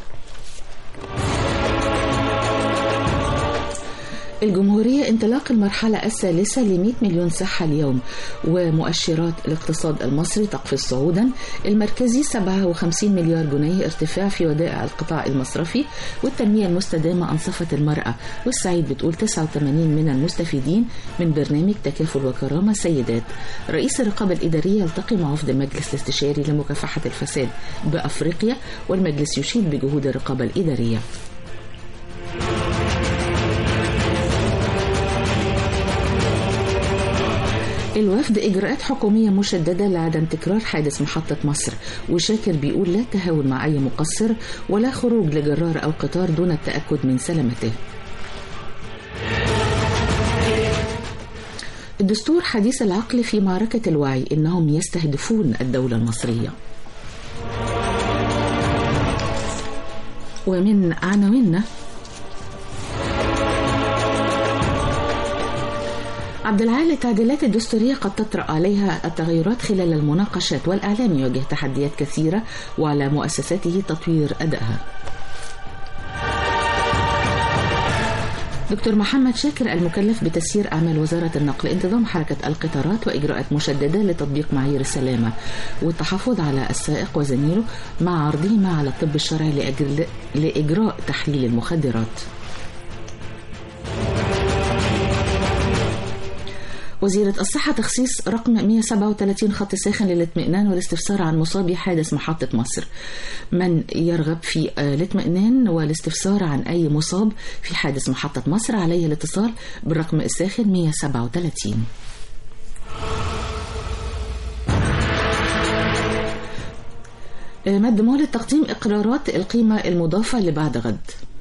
Speaker 4: الجمهورية انطلاق المرحلة الثالثة ل 100 مليون صحة اليوم ومؤشرات الاقتصاد المصري تقفز صعودا المركزي 57 مليار جنيه ارتفاع في ودائع القطاع المصرفي والتنمية المستدامة أنصفت المرأة والسعيد بتقول 89 من المستفيدين من برنامج تكافل وكرامة سيدات رئيس الرقابة الإدارية يلتقي مع وفد المجلس الاستشاري لمكافحة الفساد بأفريقيا والمجلس يشيد بجهود الرقابة الإدارية الوفد إجراءات حكومية مشددة لعدم تكرار حادث محطة مصر وشاكر بيقول لا تهاون مع أي مقصر ولا خروج لجرار أو قطار دون التأكد من سلامته الدستور حديث العقل في معركة الوعي إنهم يستهدفون الدولة المصرية ومن عناويننا عبد العال التعديلات الدستورية قد تطرأ عليها التغيرات خلال المناقشات والإعلام يواجه تحديات كثيرة وعلى مؤسساته تطوير أدائها دكتور محمد شاكر المكلف بتسيير أعمال وزارة النقل انتظام حركة القطارات وإجراءات مشددة لتطبيق معايير السلامة والتحفظ على السائق وزميله مع عرضهما على الطب الشرعي لأجل لإجراء تحليل المخدرات وزيرة الصحة تخصيص رقم 137 خط ساخن للاطمئنان والاستفسار عن مصابي حادث محطة مصر من يرغب في الاطمئنان والاستفسار عن أي مصاب في حادث محطة مصر عليه الاتصال بالرقم الساخن 137 مد مهلة تقديم إقرارات القيمة المضافة لبعد غد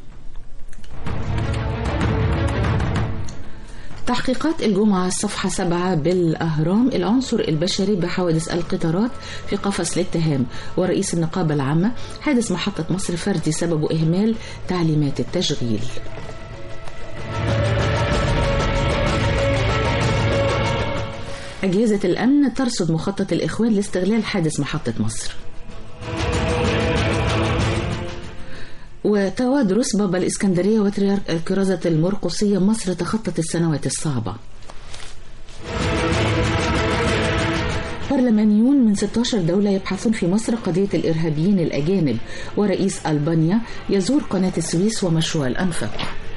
Speaker 4: تحقيقات الجمعة الصفحة سبعة بالأهرام العنصر البشري بحوادث القطارات في قفص الاتهام ورئيس النقابة العامة حادث محطة مصر فردي سببه إهمال تعليمات التشغيل أجهزة الأمن ترصد مخطط الإخوان لاستغلال حادث محطة مصر وتوادرس بابا الإسكندرية وتريارك الكرازة المرقصية مصر تخطت السنوات الصعبة برلمانيون من 16 دولة يبحثون في مصر قضية الإرهابيين الأجانب ورئيس ألبانيا يزور قناة السويس ومشروع الأنفق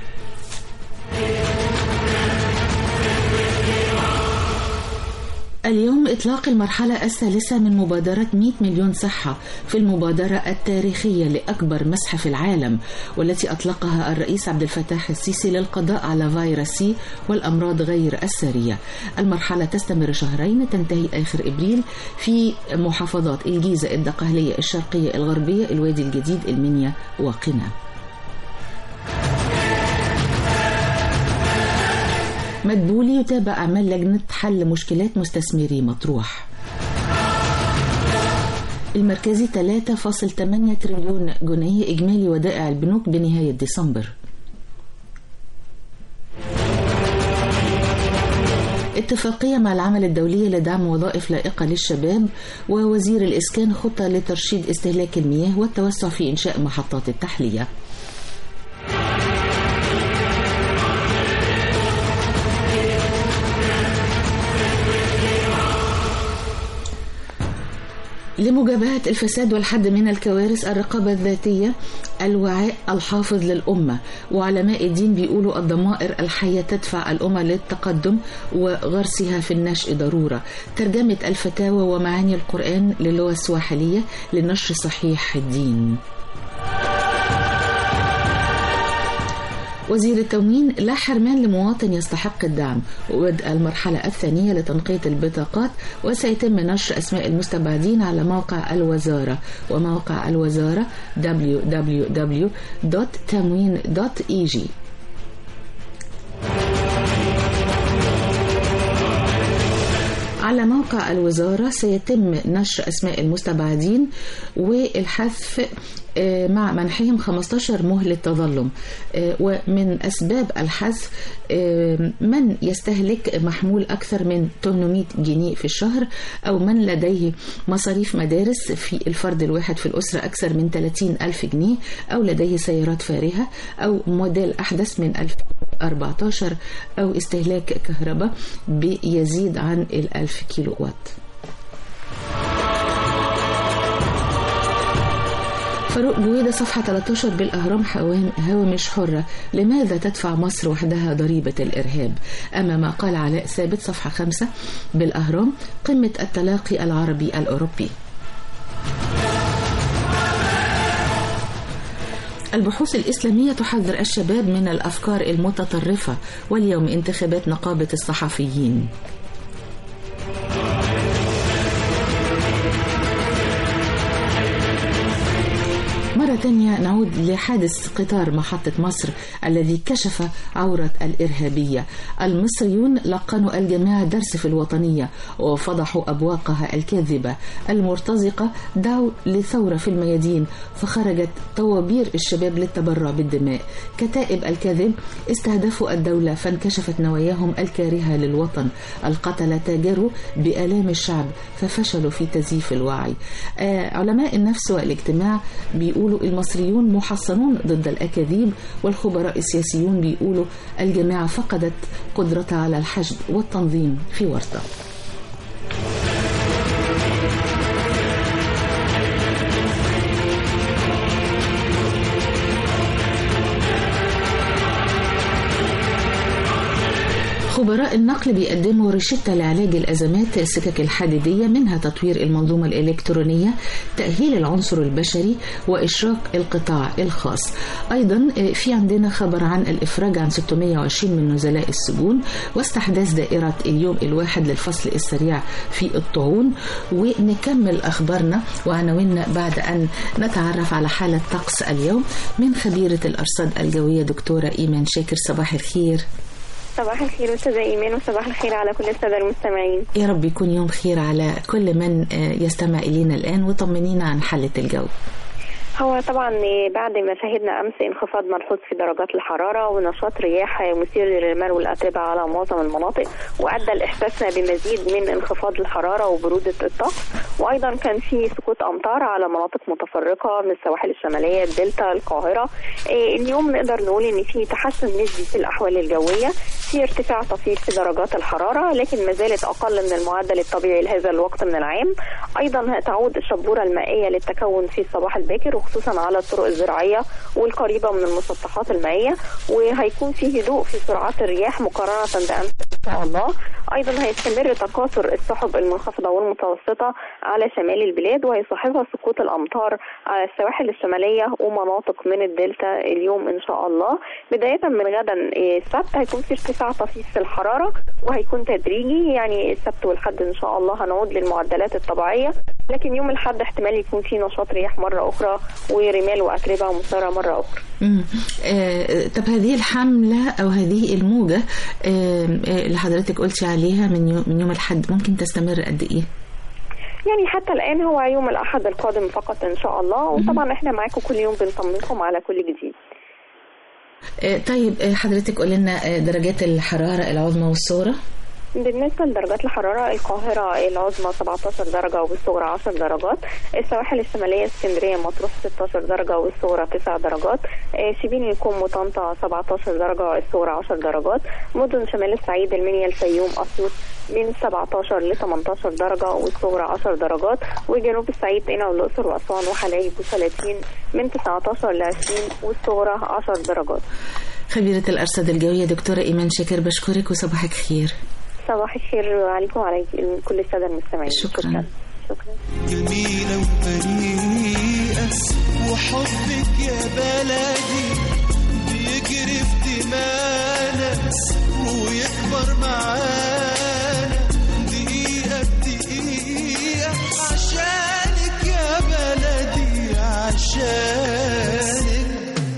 Speaker 4: اليوم إطلاق المرحلة الثالثة من مبادرة 100 مليون صحة في المبادرة التاريخية لأكبر مسح في العالم والتي أطلقها الرئيس عبد الفتاح السيسي للقضاء على فيروس سي والأمراض غير السارية المرحلة تستمر شهرين تنتهي آخر إبريل في محافظات الجيزة الدقهلية الشرقية الغربية الوادي الجديد المنيا وقنا مدبولي يتابع أعمال لجنة حل مشكلات مستثمري مطروح المركزي 3.8 تريليون جنيه إجمالي ودائع البنوك بنهاية ديسمبر اتفاقية مع العمل الدولي لدعم وظائف لائقة للشباب ووزير الإسكان خطة لترشيد استهلاك المياه والتوسع في إنشاء محطات التحلية لمجابهة الفساد والحد من الكوارث الرقابة الذاتية الوعاء الحافظ للأمة وعلماء الدين بيقولوا الضمائر الحية تدفع الأمة للتقدم وغرسها في النشء ضرورة ترجمة الفتاوى ومعاني القرآن للغة السواحلية لنشر صحيح الدين وزير التموين لا حرمان لمواطن يستحق الدعم وبدء المرحلة الثانية لتنقية البطاقات وسيتم نشر أسماء المستبعدين على موقع الوزارة وموقع الوزارة www.tamwin.eg على موقع الوزارة سيتم نشر أسماء المستبعدين والحذف آه، مع منحهم 15 مهلة تظلم آه، ومن أسباب الحذف آه، من يستهلك محمول أكثر من 800 جنيه في الشهر أو من لديه مصاريف مدارس في الفرد الواحد في الأسرة أكثر من 30 ألف جنيه أو لديه سيارات فارهة أو موديل أحدث من 2014 أو استهلاك كهرباء بيزيد عن الألف كيلو وات فاروق بويدة صفحة 13 بالأهرام حوام- هوامش حرة لماذا تدفع مصر وحدها ضريبة الإرهاب أما ما قال علاء ثابت صفحة 5 بالأهرام قمة التلاقي العربي الأوروبي البحوث الإسلامية تحذر الشباب من الأفكار المتطرفة واليوم انتخابات نقابة الصحفيين مرة تانية نعود لحادث قطار محطة مصر الذي كشف عورة الإرهابية المصريون لقنوا الجماعة درس في الوطنية وفضحوا أبواقها الكاذبة المرتزقة دعوا لثورة في الميادين فخرجت طوابير الشباب للتبرع بالدماء كتائب الكذب استهدفوا الدولة فانكشفت نواياهم الكارهة للوطن القتلة تاجروا بآلام الشعب ففشلوا في تزييف الوعي آه علماء النفس والاجتماع بيقولوا المصريون محصنون ضد الأكاذيب والخبراء السياسيون بيقولوا الجماعة فقدت قدرتها على الحشد والتنظيم في ورطة خبراء النقل بيقدموا روشتة لعلاج الأزمات السكك الحديدية منها تطوير المنظومة الإلكترونية تأهيل العنصر البشري وإشراك القطاع الخاص أيضا آه، في عندنا خبر عن الإفراج عن 620 من نزلاء السجون واستحداث دائرة اليوم الواحد للفصل السريع في الطاعون ونكمل أخبارنا وعناويننا بعد أن نتعرف على حالة طقس اليوم من خبيرة الأرصاد الجوية دكتورة إيمان شاكر صباح الخير
Speaker 17: صباح الخير أستاذة إيمان وصباح الخير على كل السادة المستمعين
Speaker 4: يا رب يكون يوم خير على كل من آه، يستمع إلينا الآن وطمنينا عن حالة الجو
Speaker 17: هو طبعا بعد ما شهدنا امس انخفاض ملحوظ في درجات الحراره ونشاط رياح مثير للرمال والاتربه على معظم المناطق وادى لاحساسنا بمزيد من انخفاض الحراره وبروده الطقس وايضا كان في سقوط امطار على مناطق متفرقه من السواحل الشماليه الدلتا القاهره إيه، اليوم نقدر نقول ان في تحسن نسبي في الاحوال الجويه في ارتفاع طفيف في درجات الحراره لكن ما زالت اقل من المعدل الطبيعي لهذا الوقت من العام ايضا تعود الشبوره المائيه للتكون في الصباح الباكر وخصوصا على الطرق الزراعيه والقريبه من المسطحات المائيه وهيكون في هدوء في سرعات الرياح مقارنه بامس ان شاء الله ايضا هيستمر تكاثر السحب المنخفضه والمتوسطه على شمال البلاد وهيصاحبها سقوط الامطار على السواحل الشماليه ومناطق من الدلتا اليوم ان شاء الله بدايه من غدا إيه، السبت هيكون في ارتفاع طفيف في الحراره وهيكون تدريجي يعني السبت والحد ان شاء الله هنعود للمعدلات الطبيعيه لكن يوم الاحد احتمال يكون في نشاط رياح مره اخرى ورمال واتربه مثاره مره اخرى
Speaker 4: مم. آه، طب هذه الحملة أو هذه الموجة آه، آه، اللي حضرتك قلتي عليها من يوم, من يوم الحد ممكن تستمر قد إيه؟
Speaker 17: يعني حتى الان هو يوم الاحد القادم فقط ان شاء الله وطبعا احنا معاكم كل يوم بنطمنكم على كل جديد
Speaker 4: آه، طيب آه، حضرتك قولي لنا آه، درجات الحرارة العظمى والصغرى
Speaker 17: بالنسبة لدرجات الحرارة القاهرة العظمى 17 درجة والصغرى 10 درجات السواحل الشمالية اسكندرية مطروح 16 درجة والصغرى 9 درجات آه، شبين الكوم وطنطا 17 درجة والصغرى 10 درجات مدن شمال الصعيد المنيا الفيوم أسيوط من 17 ل 18 درجة والصغرى 10 درجات وجنوب الصعيد هنا والأقصر وأسوان وحلايب وشلاتين من 19 ل 20 والصغرى 10 درجات
Speaker 4: خبيرة الأرصاد الجوية دكتورة إيمان شاكر بشكرك وصباحك خير
Speaker 17: صباح الخير عليكم وعلى كل السادة المستمعين
Speaker 4: شكرا
Speaker 17: شكرا
Speaker 11: جميلة وبريئة وحبك يا بلدي بيجري في دمانا ويكبر معانا دقيقة بدقيقة عشانك يا بلدي عشانك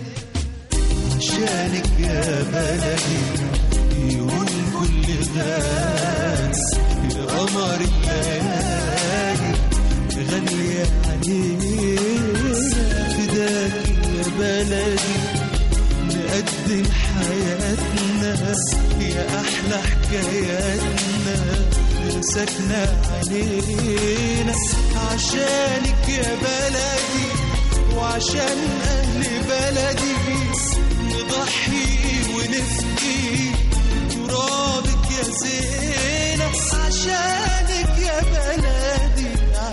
Speaker 11: عشانك يا بلدي يقول كل غاز يا قمر الليالي غالية علينا فداك يا بلدي نقدم حياتنا يا أحلى حكاياتنا ساكنة علينا عشانك يا بلدي وعشان أهل بلدي نضحي ونفدي ترابك يا زينة عشانك يا بلدي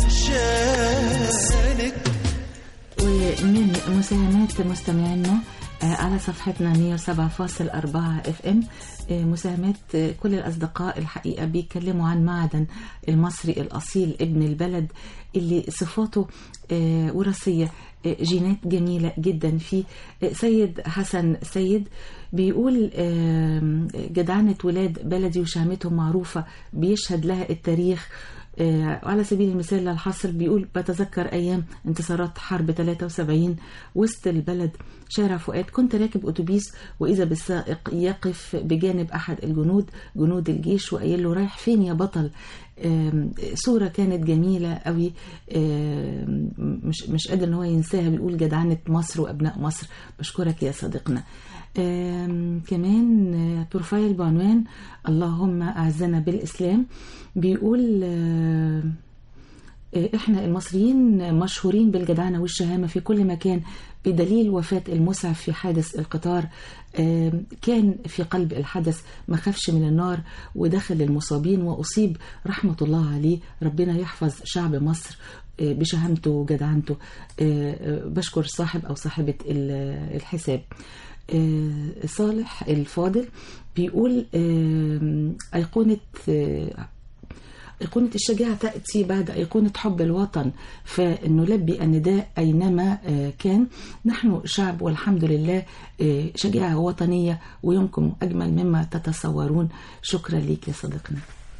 Speaker 11: عشانك
Speaker 4: ومن مساهمات مستمعينا آه، على صفحتنا 107.4 اف ام مساهمات آه، كل الاصدقاء الحقيقه بيتكلموا عن معدن المصري الاصيل ابن البلد اللي صفاته آه، وراثيه آه، جينات جميله جدا في آه، سيد حسن سيد بيقول آم، جدعنه ولاد بلدي وشهامتهم معروفه بيشهد لها التاريخ آه، على سبيل المثال للحصر بيقول بتذكر أيام انتصارات حرب 73 وسط البلد شارع فؤاد كنت راكب أتوبيس وإذا بالسائق يقف بجانب أحد الجنود جنود الجيش وقايل له رايح فين يا بطل آم، صورة كانت جميلة قوي آم، مش مش قادر ان هو ينساها بيقول جدعنة مصر وأبناء مصر بشكرك يا صديقنا آم، كمان آه، بروفايل بعنوان اللهم أعزنا بالإسلام بيقول آه، آه، احنا المصريين مشهورين بالجدعنة والشهامة في كل مكان بدليل وفاة المسعف في حادث القطار آم، كان في قلب الحدث ما خافش من النار ودخل المصابين وأصيب رحمة الله عليه ربنا يحفظ شعب مصر آه، بشهامته وجدعنته آه، آه، بشكر صاحب أو صاحبة ال- الحساب آه، صالح الفاضل بيقول آم، أيقونة آه، أيقونة الشجاعة تأتي بعد أيقونة حب الوطن فنلبي النداء أينما آه، كان نحن شعب والحمد لله آه، شجاعة وطنية ويومكم أجمل مما تتصورون شكرا ليك يا صديقنا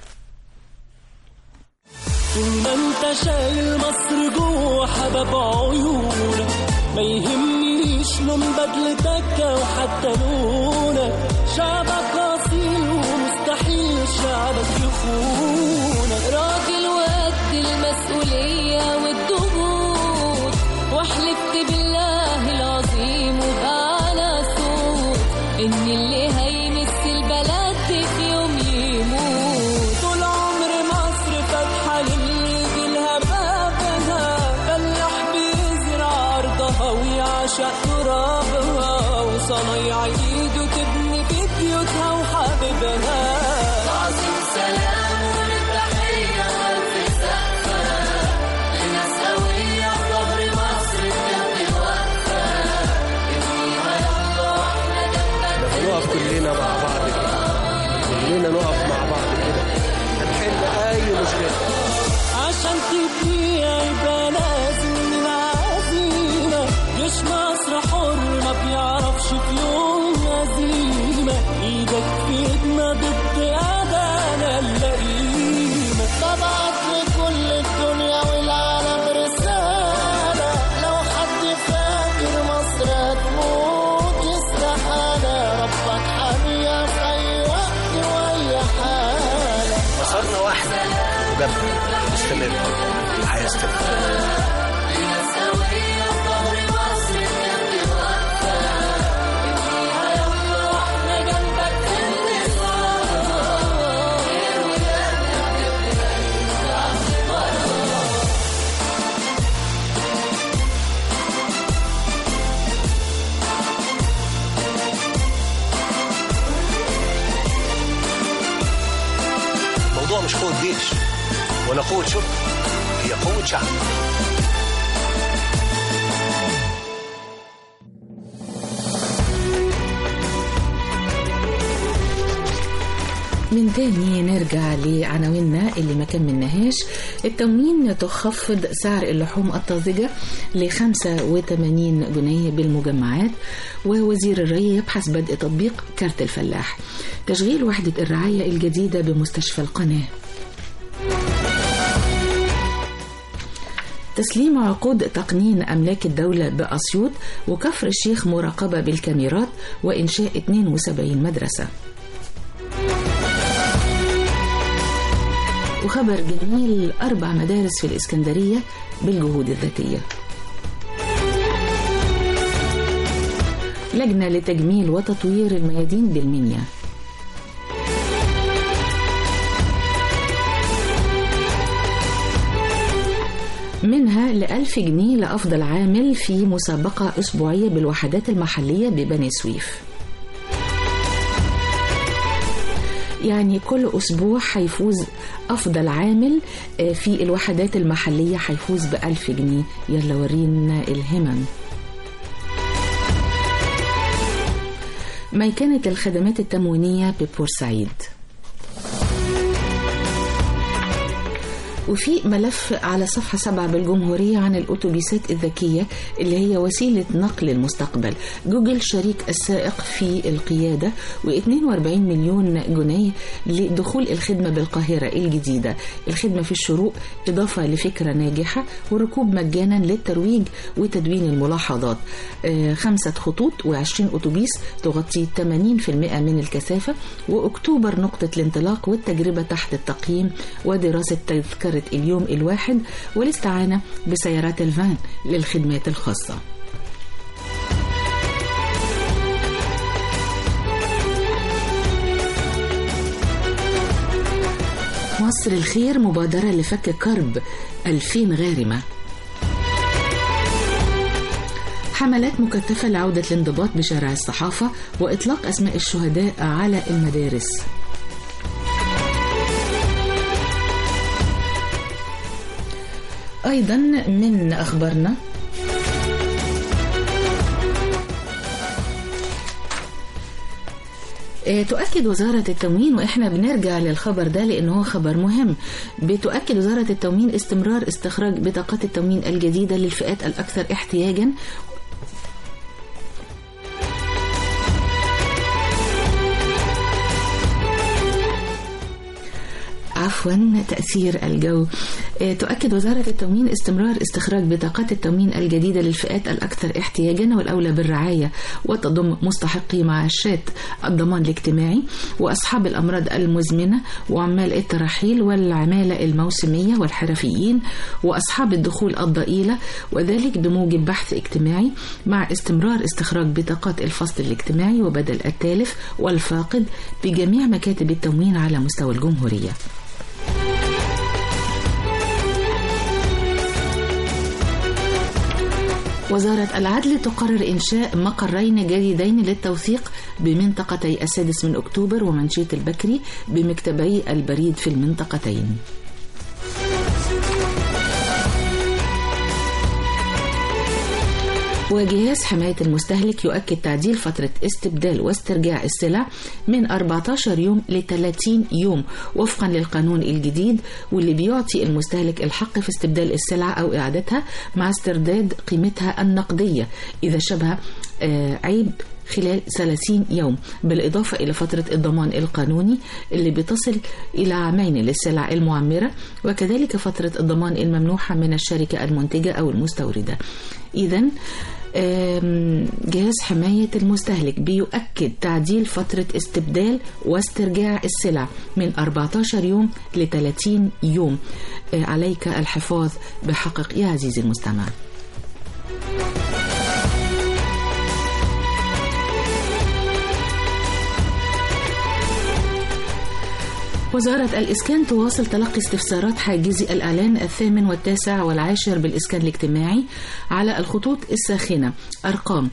Speaker 16: طول ما انت شايل مصر جوه حباب عيونك ما يهمنيش لون بدلتك او حتى لونك شعبك اصيل ومستحيل شعبك يخونك
Speaker 13: راجل وقد المسؤولية والضغوط واحلفت بالله العظيم وبأعلى صوت إن اللي هيمس البلد في يوم يموت
Speaker 16: طول عمر مصر فاتحة للي جيلها بابها فلاح بيزرع أرضها ويعشق ترابها وصنايع إيده تبني في بيوتها وحبيبها
Speaker 13: عظيم سلام والتحية والف سقفة لناس قوية في ظهر مصر بجد واقفة ابنيها يلا واحنا جنبك
Speaker 15: نقف كلنا مع بعض كده كلنا نقف مع بعض كده هنحل اي مشكله
Speaker 16: عشان تبنيها يبقى لازم من عزيمة جيش مصر حر ما بيعرفش في يوم هزيمة ايدك في ايدنا ضد أعداءنا اللئيمة
Speaker 13: طبعت لكل الدنيا والعالم رسالة لو حد فاكر مصر هتموت استحالة ربك حامية في أي وقت وأي حالة
Speaker 15: مسارنا واحد وجنب مستمر الحياه استمر
Speaker 13: لناس قوية في ظهر مصر بجد واقفة ابنيها يلا واحنا جنبك في انتصار
Speaker 18: قوة جيش ولا قوة شرطة هي قوة شعب
Speaker 4: من تاني نرجع لعناويننا اللي ما كملناهاش التموين تخفض سعر اللحوم الطازجة ل 85 جنيه بالمجمعات ووزير الري يبحث بدء تطبيق كارت الفلاح تشغيل وحدة الرعاية الجديدة بمستشفى القناة تسليم عقود تقنين أملاك الدولة بأسيوط وكفر الشيخ مراقبة بالكاميرات وإنشاء 72 مدرسة وخبر جميل أربع مدارس في الإسكندرية بالجهود الذاتية لجنة لتجميل وتطوير الميادين بالمنيا منها لألف جنيه لأفضل عامل في مسابقة أسبوعية بالوحدات المحلية ببني سويف يعني كل أسبوع هيفوز أفضل عامل آه، في الوحدات المحلية هيفوز بألف جنيه يلا ورينا الهمم ميكنة الخدمات التموينية ببورسعيد وفي ملف على صفحة سبعة بالجمهورية عن الأتوبيسات الذكية اللي هي وسيلة نقل المستقبل جوجل شريك السائق في القيادة و42 مليون جنيه لدخول الخدمة بالقاهرة الجديدة الخدمة في الشروق إضافة لفكرة ناجحة والركوب مجانا للترويج وتدوين الملاحظات آه، خمسة خطوط و20 أتوبيس تغطي 80% من الكثافة وأكتوبر نقطة الانطلاق والتجربة تحت التقييم ودراسة تذكرة اليوم الواحد والاستعانة بسيارات الفان للخدمات الخاصة مصر الخير مبادرة لفك كرب 2000 غارمة حملات مكثفة لعودة الانضباط بشارع الصحافة وإطلاق أسماء الشهداء على المدارس أيضا من أخبارنا آه، تؤكد وزارة التموين وإحنا بنرجع للخبر ده لأنه هو خبر مهم بتؤكد وزارة التموين استمرار استخراج بطاقات التموين الجديدة للفئات الأكثر احتياجا عفوا تأثير الجو آه، تؤكد وزارة التموين استمرار استخراج بطاقات التموين الجديدة للفئات الأكثر احتياجا والأولى بالرعاية وتضم مستحقي معاشات الضمان الاجتماعي وأصحاب الأمراض المزمنة وعمال الترحيل والعمالة الموسمية والحرفيين وأصحاب الدخول الضئيلة وذلك بموجب بحث اجتماعي مع استمرار استخراج بطاقات الفصل الاجتماعي وبدل التالف والفاقد بجميع مكاتب التموين على مستوى الجمهورية وزارة العدل تقرر إنشاء مقرين جديدين للتوثيق بمنطقتي السادس من أكتوبر ومنشية البكري بمكتبي البريد في المنطقتين وجهاز حماية المستهلك يؤكد تعديل فترة استبدال واسترجاع السلع من 14 يوم ل 30 يوم وفقا للقانون الجديد واللي بيعطي المستهلك الحق في استبدال السلع أو إعادتها مع استرداد قيمتها النقدية إذا شبه آه، عيب خلال 30 يوم بالإضافة إلى فترة الضمان القانوني اللي بتصل إلى عامين للسلع المعمرة وكذلك فترة الضمان الممنوحة من الشركة المنتجة أو المستوردة إذا آم، جهاز حماية المستهلك بيؤكد تعديل فترة استبدال واسترجاع السلع من 14 يوم ل 30 يوم آه، عليك الحفاظ بحقك يا عزيزي المستمع وزارة الإسكان تواصل تلقي استفسارات حاجزي الإعلان الثامن والتاسع والعاشر بالإسكان الاجتماعي على الخطوط الساخنة أرقام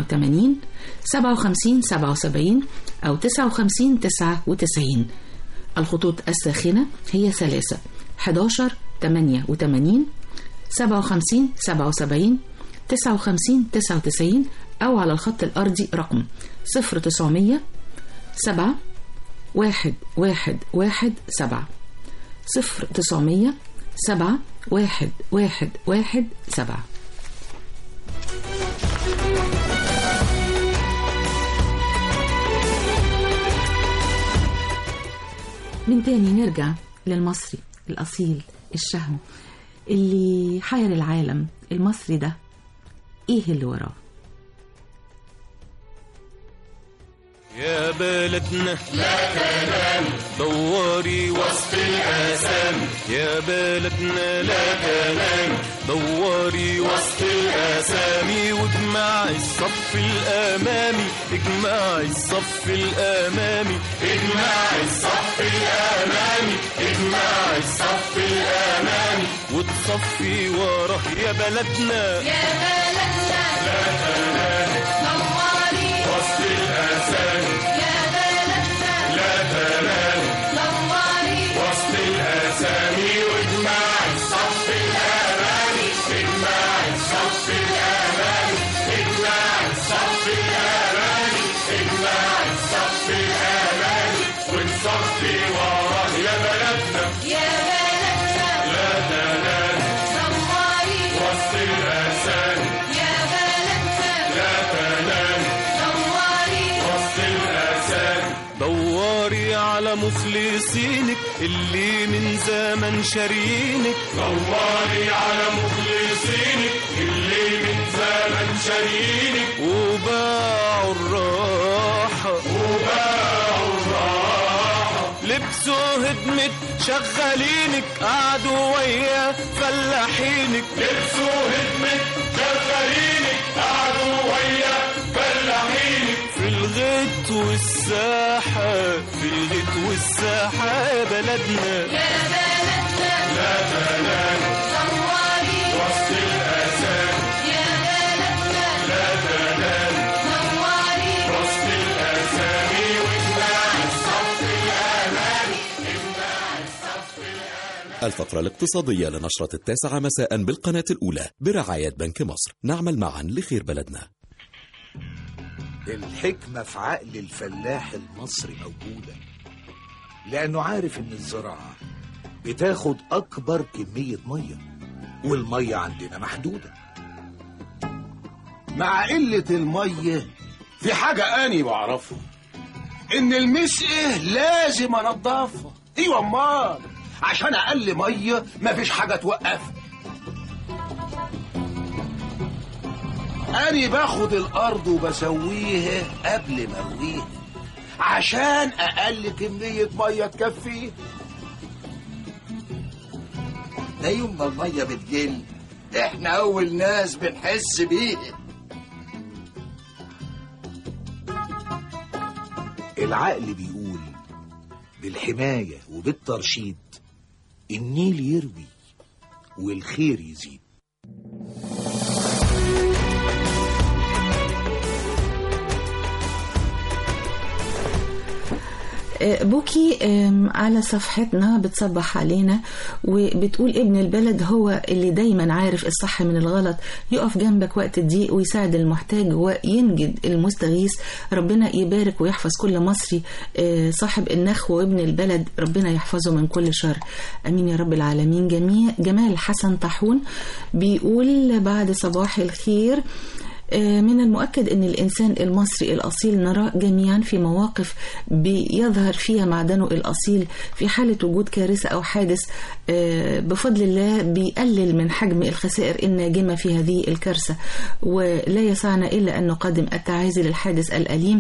Speaker 4: 1188 57 77 أو 59 99 الخطوط الساخنة هي ثلاثة 11 88 57 77 59 99 أو على الخط الأرضي رقم 0900 7 واحد واحد واحد سبعة صفر تسعمية سبعة واحد واحد واحد سبعة من تاني نرجع للمصري الأصيل الشهم اللي حير العالم المصري ده ايه اللي وراه
Speaker 12: يا بلدنا لا تنام دوري وسط الآثام يا بلدنا لا تنام دوري وسط الآثام واجمعي الصف الأمامي اجمعي الصف الأمامي اجمعي الصف الأمامي اجمعي الصف الأمامي وتصفي وراه يا بلدنا
Speaker 13: يا بلدنا
Speaker 12: لا تنام
Speaker 13: نوري
Speaker 12: وسط الآثام
Speaker 13: يا بلدنا
Speaker 12: لا تنام
Speaker 13: نوري
Speaker 12: وسط الأسامي واجمع الصف الأمامي اجمع الصف الأمامي اجمع الصف الأمامي اجمع الصف الأمامي وتصفي وراه يا بلدنا
Speaker 13: يا بلدنا
Speaker 12: لا تنام
Speaker 13: نوري
Speaker 12: وسط الأسامي
Speaker 13: يا بلدنا
Speaker 12: لا تنام
Speaker 13: نوري
Speaker 12: وسط الأسامي دوري على مخلصينك اللي من زمن شارينك دوري على مخلصينك اللي من زمن شارينك وباعوا الراحة وباعوا الراحة لبسوا هدمة شغالينك قعدوا ويا فلاحينك لبسوا هدمة شغالينك قعدوا ويا فلاحينك في الغيط والساحة في الغيط والساحة يا بلدنا
Speaker 13: يا بلدنا
Speaker 12: لا تنام
Speaker 13: نوري
Speaker 12: وسط الأسام
Speaker 13: يا بلدنا
Speaker 12: لا تنام
Speaker 13: نوري
Speaker 12: وسط الأسامي واجمع الصف الأمامي اجمع الصف
Speaker 19: الفقرة الاقتصادية لنشرة التاسعة مساء بالقناة الأولى برعاية بنك مصر نعمل معا لخير بلدنا
Speaker 20: الحكمة في عقل الفلاح المصري موجودة لأنه عارف إن الزراعة بتاخد أكبر كمية مية والمية عندنا محدودة
Speaker 21: مع قلة المية في حاجة أني بعرفها إن المسقة لازم أنضفها أيوة أمال عشان أقل مية مفيش حاجة توقفها أني باخد الأرض وبسويها قبل ما أرويها عشان أقل كمية مية تكفيها
Speaker 22: ده يوم ما المية بتقل احنا أول ناس بنحس بيها
Speaker 20: العقل بيقول بالحماية وبالترشيد النيل يروي والخير يزيد
Speaker 4: بوكي آم، على صفحتنا بتصبح علينا وبتقول ابن البلد هو اللي دايما عارف الصح من الغلط يقف جنبك وقت الضيق ويساعد المحتاج وينجد المستغيث ربنا يبارك ويحفظ كل مصري آه، صاحب النخوة وابن البلد ربنا يحفظه من كل شر امين يا رب العالمين جميع جمال حسن طاحون بيقول بعد صباح الخير من المؤكد أن الإنسان المصري الأصيل نراه جميعا في مواقف بيظهر فيها معدنه الأصيل في حالة وجود كارثة أو حادث آه، بفضل الله بيقلل من حجم الخسائر الناجمة في هذه الكارثة ولا يسعنا إلا أن نقدم التعازي للحادث الأليم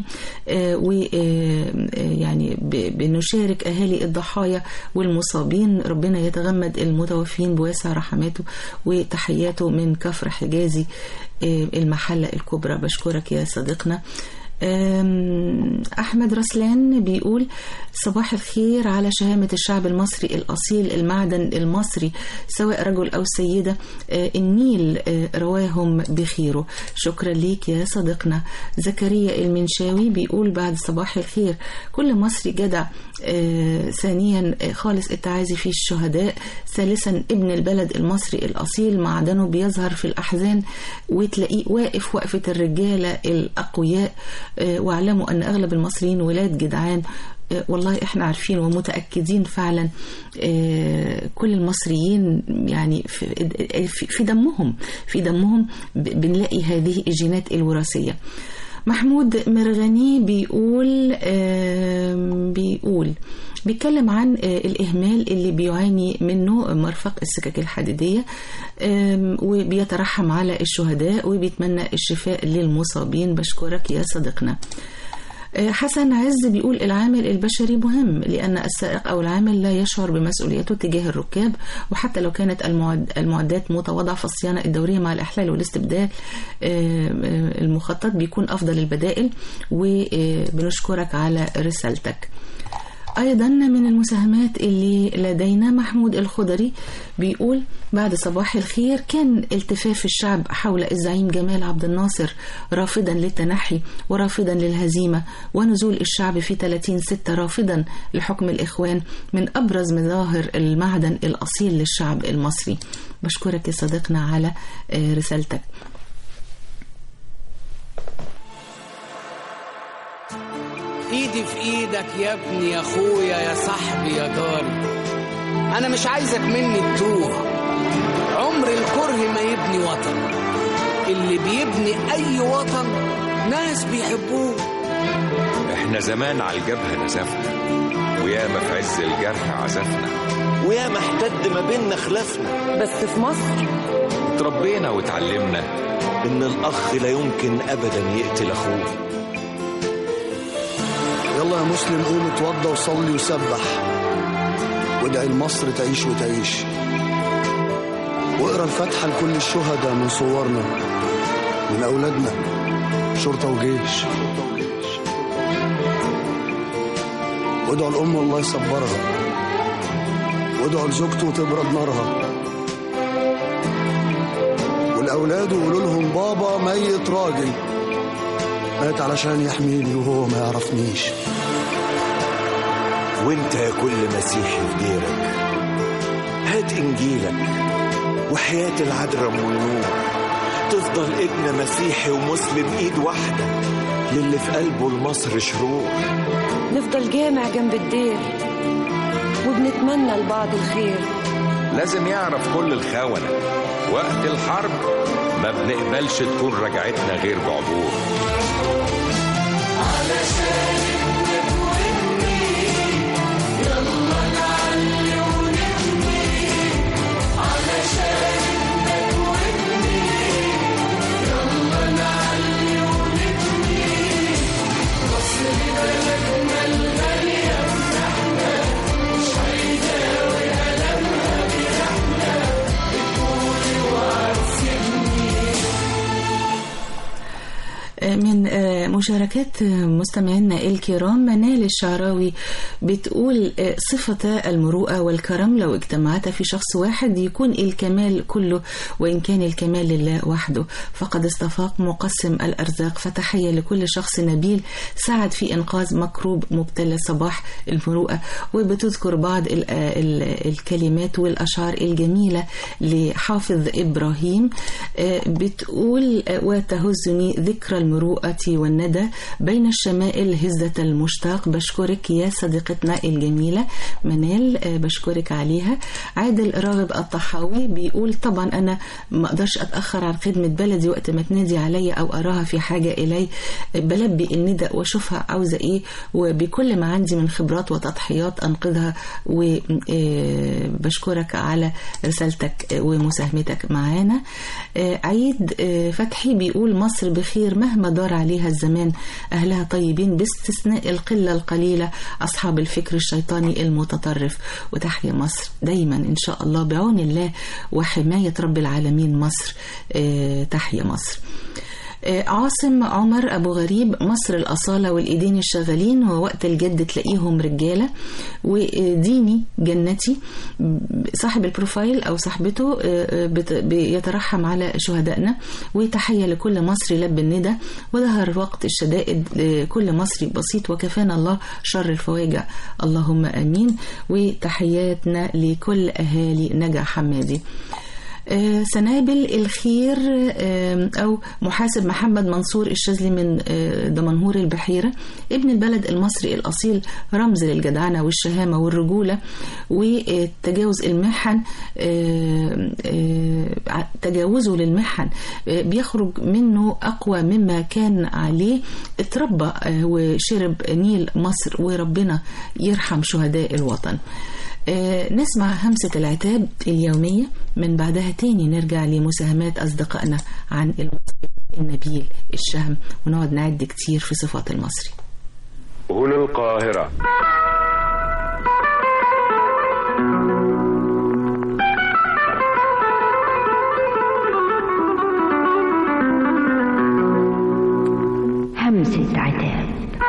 Speaker 4: ويعني بنشارك أهالي الضحايا والمصابين ربنا يتغمد المتوفين بواسع رحماته وتحياته من كفر حجازي المحلة الكبرى بشكرك يا صديقنا أم، أحمد رسلان بيقول صباح الخير على شهامة الشعب المصري الأصيل المعدن المصري سواء رجل أو سيدة آه، النيل آه، رواهم بخيره شكرا ليك يا صديقنا زكريا المنشاوي بيقول بعد صباح الخير كل مصري جدع آه، ثانيا آه، خالص التعازي في الشهداء ثالثا ابن البلد المصري الأصيل معدنه بيظهر في الأحزان وتلاقيه واقف وقفة الرجالة الأقوياء آه، واعلموا أن أغلب المصريين ولاد جدعان آه، والله احنا عارفين ومتأكدين فعلا آه، كل المصريين يعني في, في- في دمهم في دمهم ب- بنلاقي هذه الجينات الوراثية محمود مرغني بيقول آم، بيقول بيتكلم عن آه، الإهمال اللي بيعاني منه مرفق السكك الحديدية آم، وبيترحم على الشهداء وبيتمنى الشفاء للمصابين بشكرك يا صديقنا آه، حسن عز بيقول العامل البشري مهم لأن السائق أو العامل لا يشعر بمسؤوليته تجاه الركاب وحتى لو كانت المعد- المعدات متواضعة فالصيانة الدورية مع الإحلال والاستبدال آه، آه، المخطط بيكون أفضل البدائل وبنشكرك على رسالتك أيضا من المساهمات اللي لدينا محمود الخضري بيقول بعد صباح الخير كان التفاف الشعب حول الزعيم جمال عبد الناصر رافضا للتنحي ورافضا للهزيمة ونزول الشعب في 30 ستة رافضا لحكم الإخوان من أبرز مظاهر المعدن الأصيل للشعب المصري بشكرك يا صديقنا على آه، رسالتك
Speaker 1: ايدي في ايدك يا ابني يا اخويا يا صاحبي يا جاري انا مش عايزك مني تتوه عمر الكره ما يبني وطن اللي بيبني اي وطن ناس بيحبوه
Speaker 6: احنا زمان على الجبهة نزفنا وياما في عز الجرح عزفنا
Speaker 23: ويا احتد ما بيننا خلافنا
Speaker 1: بس في مصر
Speaker 6: اتربينا واتعلمنا
Speaker 23: ان الاخ لا يمكن ابدا يقتل اخوه
Speaker 24: يلا يا مسلم قوم اتوضى وصلي وسبح وادعي لمصر تعيش وتعيش واقرا الفاتحة لكل الشهداء من صورنا من أولادنا شرطة وجيش وادعوا الأم الله يصبرها وادعوا لزوجته وتبرد نارها والأولاد وقولوا لهم بابا ميت راجل مات علشان يحميني وهو ما يعرفنيش
Speaker 23: وانت يا كل مسيحي في ديرك هات انجيلك وحياة العذراء ام النور تفضل ابن مسيحي ومسلم ايد واحدة للي في قلبه لمصر شرور
Speaker 25: نفضل جامع جنب الدير وبنتمنى لبعض الخير
Speaker 6: لازم يعرف كل الخونة وقت الحرب ما بنقبلش تكون رجعتنا غير بعبور
Speaker 13: علشان ابنك وابني يلا نعلي ونبني علشان ابنك وابني يلا نعلي ونبني مصر بلدنا الغالية احنا مش هيداوي ألمها بإحنا بتقولي وهتسيبني
Speaker 4: من آه، مشاركات آه، مستمعينا الكرام منال الشعراوي بتقول آه، صفة المروءة والكرم لو اجتمعتا في شخص واحد يكون الكمال كله وإن كان الكمال لله وحده فقد استفاق مقسم الأرزاق فتحية لكل شخص نبيل ساعد في إنقاذ مكروب مبتلى صباح المروءة وبتذكر بعض ال- ال- الكلمات والأشعار الجميلة لحافظ إبراهيم آه، بتقول آه، وتهزني ذكرى المروءة والندى بين الشمائل هزة المشتاق بشكرك يا صديقتنا الجميلة منال آه، بشكرك عليها عادل راغب الطحاوي بيقول طبعا أنا ما أقدرش أتأخر عن خدمة بلدي وقت ما تنادي عليا أو أراها في حاجة إلي بلبي الندى وأشوفها عاوزة إيه وبكل ما عندي من خبرات وتضحيات أنقذها وبشكرك على رسالتك آه، ومساهمتك معانا آه، عيد آه، فتحي بيقول مصر بخير مهما دار عليها الزمان أهلها طيبين باستثناء القلة القليلة أصحاب الفكر الشيطاني المتطرف وتحيا مصر دايما إن شاء الله بعون الله وحماية رب العالمين مصر آه، تحيا مصر آه، عاصم عمر أبو غريب مصر الأصالة والإيدين الشغالين ووقت الجد تلاقيهم رجالة وديني جنتي صاحب البروفايل أو صاحبته آه، آه، بت- بيترحم على شهدائنا وتحية لكل مصري لب الندى وظهر وقت الشدائد لكل مصري بسيط وكفانا الله شر الفواجع اللهم آمين وتحياتنا لكل أهالي نجا حمادي آه، سنابل الخير آه، أو محاسب محمد منصور الشاذلي من آه، دمنهور البحيرة ابن البلد المصري الأصيل رمز للجدعنة والشهامة والرجولة وتجاوز المحن آه، آه، تجاوزه للمحن آه، بيخرج منه أقوى مما كان عليه اتربى آه، وشرب نيل مصر وربنا يرحم شهداء الوطن آه، نسمع همسة العتاب اليومية من بعدها تاني نرجع لمساهمات أصدقائنا عن المصري النبيل الشهم ونقعد نعد كتير في صفات المصري
Speaker 6: هنا القاهرة
Speaker 5: همسة عتاب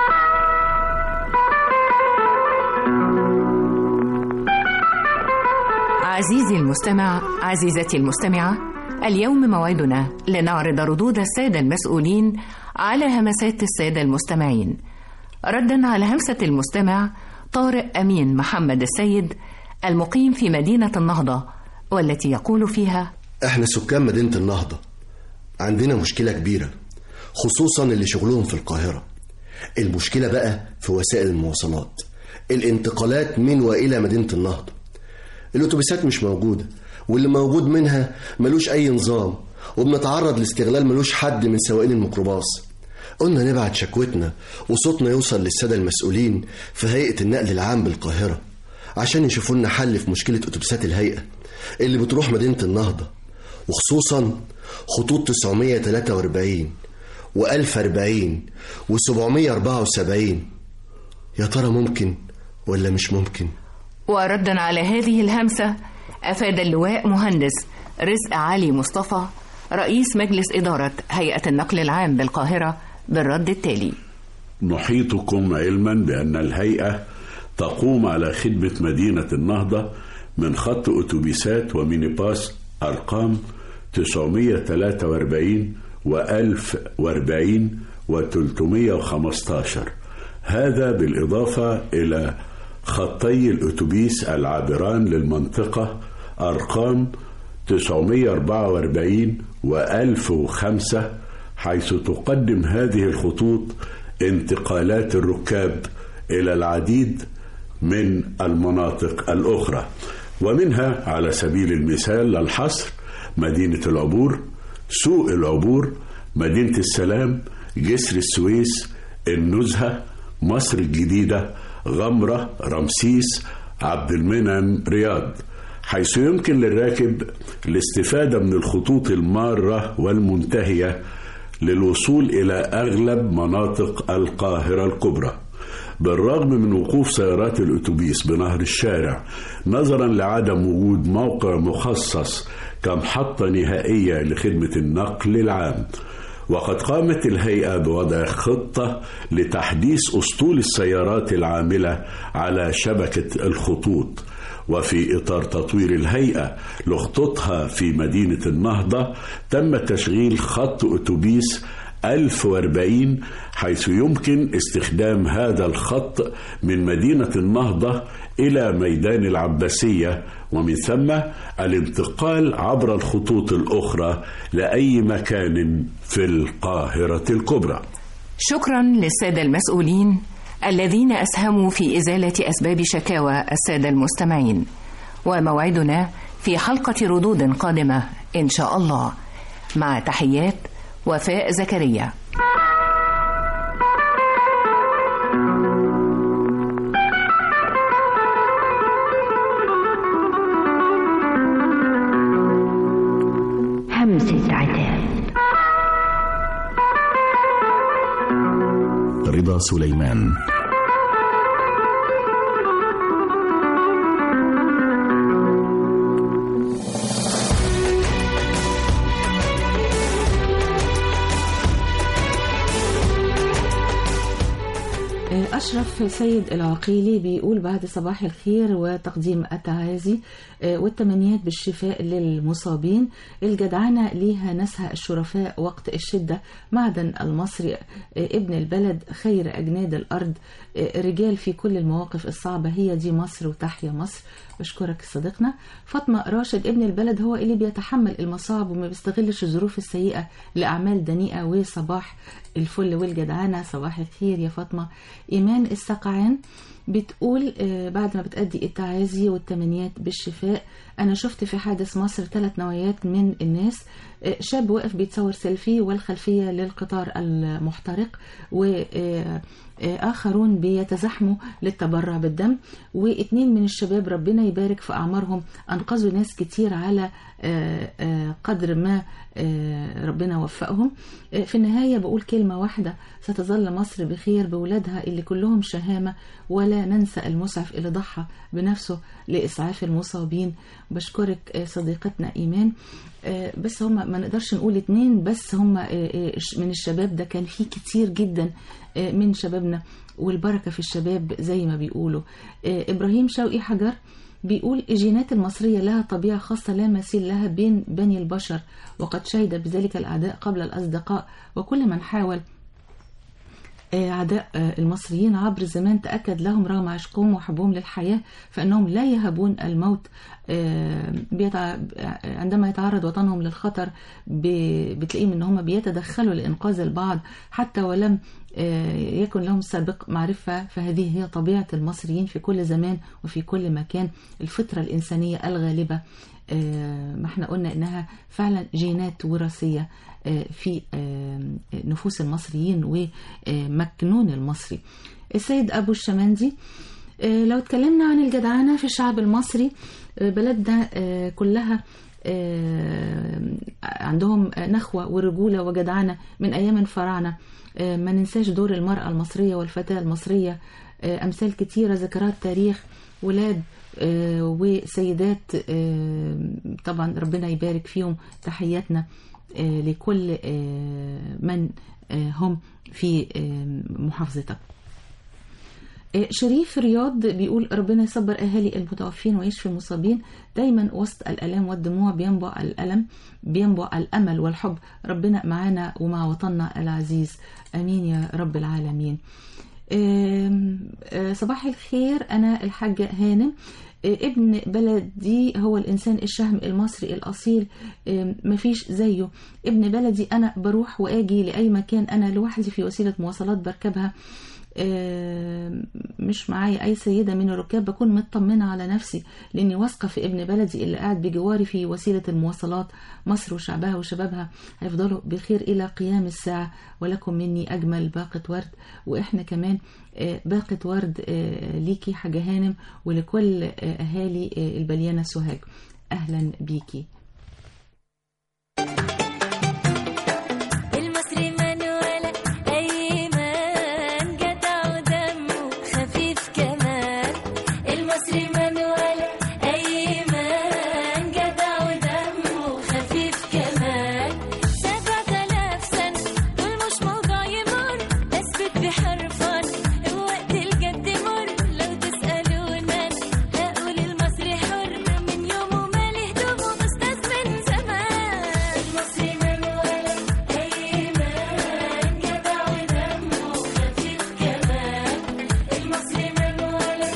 Speaker 2: عزيزي المستمع عزيزتي المستمعة اليوم موعدنا لنعرض ردود السادة المسؤولين على همسات السادة المستمعين ردا على همسة المستمع طارق أمين محمد السيد المقيم في مدينة النهضة والتي يقول فيها
Speaker 7: احنا سكان مدينة النهضة عندنا مشكلة كبيرة خصوصا اللي شغلهم في القاهرة المشكلة بقى في وسائل المواصلات الانتقالات من وإلى مدينة النهضة الأتوبيسات مش موجودة واللي موجود منها ملوش أي نظام وبنتعرض لاستغلال ملوش حد من سواقين الميكروباص قلنا نبعت شكوتنا وصوتنا يوصل للسادة المسؤولين في هيئة النقل العام بالقاهرة عشان يشوفوا لنا حل في مشكلة أتوبيسات الهيئة اللي بتروح مدينة النهضة وخصوصا خطوط 943 و1040 و774 يا ترى ممكن ولا مش ممكن
Speaker 2: وردا على هذه الهمسة أفاد اللواء مهندس رزق علي مصطفى رئيس مجلس إدارة هيئة النقل العام بالقاهرة بالرد التالي
Speaker 8: نحيطكم علما بأن الهيئة تقوم على خدمة مدينة النهضة من خط أتوبيسات وميني باص أرقام 943 و1040 و315 هذا بالإضافة إلى خطي الأتوبيس العابران للمنطقة أرقام 944 و1005 حيث تقدم هذه الخطوط انتقالات الركاب إلى العديد من المناطق الأخرى ومنها على سبيل المثال للحصر مدينة العبور سوق العبور مدينة السلام جسر السويس النزهة مصر الجديدة غمرة رمسيس عبد المنعم رياض حيث يمكن للراكب الاستفادة من الخطوط المارة والمنتهية للوصول إلى أغلب مناطق القاهرة الكبرى بالرغم من وقوف سيارات الأتوبيس بنهر الشارع نظرا لعدم وجود موقع مخصص كمحطة نهائية لخدمة النقل العام وقد قامت الهيئة بوضع خطة لتحديث أسطول السيارات العاملة على شبكة الخطوط وفي إطار تطوير الهيئة لخطوطها في مدينة النهضة تم تشغيل خط أتوبيس 1040 حيث يمكن استخدام هذا الخط من مدينة النهضة إلى ميدان العباسية ومن ثم الانتقال عبر الخطوط الأخرى لأي مكان في القاهرة الكبرى
Speaker 2: شكرا للسادة المسؤولين الذين أسهموا في إزالة أسباب شكاوى السادة المستمعين وموعدنا في حلقة ردود قادمة إن شاء الله مع تحيات وفاء زكريا
Speaker 5: همسة عتاب
Speaker 9: رضا سليمان
Speaker 4: أشرف سيد العقيلي بيقول بعد صباح الخير وتقديم التعازي آه، والتمنيات بالشفاء للمصابين الجدعنة ليها ناسها الشرفاء وقت الشدة معدن المصري آه، ابن البلد خير أجناد الأرض آه، رجال في كل المواقف الصعبة هي دي مصر وتحيا مصر بشكرك صديقنا فاطمة راشد ابن البلد هو اللي بيتحمل المصاعب وما بيستغلش الظروف السيئة لأعمال دنيئة وصباح الفل والجدعنة صباح الخير يا فاطمة إيمان السقعان بتقول آه، بعد ما بتأدي التعازي والتمنيات بالشفاء أنا شفت في حادث مصر ثلاث نوعيات من الناس آه، شاب واقف بيتصور سيلفي والخلفية للقطار المحترق وآخرون بيتزحموا للتبرع بالدم واثنين من الشباب ربنا يبارك في أعمارهم أنقذوا ناس كتير على آه، آه، قدر ما آه، ربنا وفقهم آه، في النهاية بقول كلمة واحدة ستظل مصر بخير بولادها اللي كلهم شهامة ولا ننسى المسعف اللي ضحى بنفسه لإسعاف المصابين بشكرك آه، صديقتنا إيمان آه، بس هم ما نقدرش نقول اتنين بس هم آه، آه، من الشباب ده كان في كتير جدا آه، من شبابنا والبركة في الشباب زي ما بيقولوا آه، إبراهيم شوقي حجر بيقول الجينات المصرية لها طبيعة خاصة لا مثيل لها بين بني البشر وقد شهد بذلك الأعداء قبل الأصدقاء وكل من حاول آه، أعداء آه، المصريين عبر الزمان تأكد لهم رغم عشقهم وحبهم للحياة فإنهم لا يهبون الموت آه، بيتع... عندما يتعرض وطنهم للخطر ب- بتلاقيهم إن هم بيتدخلوا لإنقاذ البعض حتى ولم آه، يكن لهم سابق معرفة فهذه هي طبيعة المصريين في كل زمان وفي كل مكان الفطرة الإنسانية الغالبة آه، ما احنا قلنا إنها فعلا جينات وراثية آه، في آه، نفوس المصريين ومكنون المصري السيد أبو الشمندي آه، لو اتكلمنا عن الجدعانة في الشعب المصري آه، بلدنا آه، كلها آه، عندهم نخوة ورجولة وجدعنة من أيام الفراعنة آه، ما ننساش دور المرأة المصرية والفتاة المصرية آه، أمثال كتيرة ذكرات تاريخ ولاد آه، وسيدات آه، طبعا ربنا يبارك فيهم تحياتنا آه، لكل آه، من آه، هم في آه، محافظتك آه، شريف رياض بيقول ربنا يصبر أهالي المتوفين ويشفي المصابين دايما وسط الألام والدموع بينبع الألم بينبع الأمل والحب ربنا معانا ومع وطننا العزيز أمين يا رب العالمين آم، آه، صباح الخير أنا الحاجة هانم آه، ابن بلدي هو الإنسان الشهم المصري الأصيل آم، مفيش زيه ابن بلدي أنا بروح وأجي لأي مكان أنا لوحدي في وسيلة مواصلات بركبها آم، مش معايا أي سيدة من الركاب بكون مطمنة على نفسي لأني واثقة في ابن بلدي اللي قاعد بجواري في وسيلة المواصلات مصر وشعبها وشبابها هيفضلوا بخير إلى قيام الساعة ولكم مني أجمل باقة ورد وإحنا كمان آه، باقة ورد آه، ليكي حاجة هانم ولكل آه، أهالي آه، البليانة سوهاج أهلا بيكي
Speaker 13: المصري منولة أيمن جدع ودمه خفيف كمان المصري منولة أيمن جدع ودمه خفيف كمان سبعة آلاف سنة دول مش موضوع يمر أثبت بحرفان وقت الجد مر لو تسألونا هقول المصري حر من يومه مالي هدومه أستاذ من زمان المصري منولة أيمن جدع ودمه خفيف كمان المصري منولة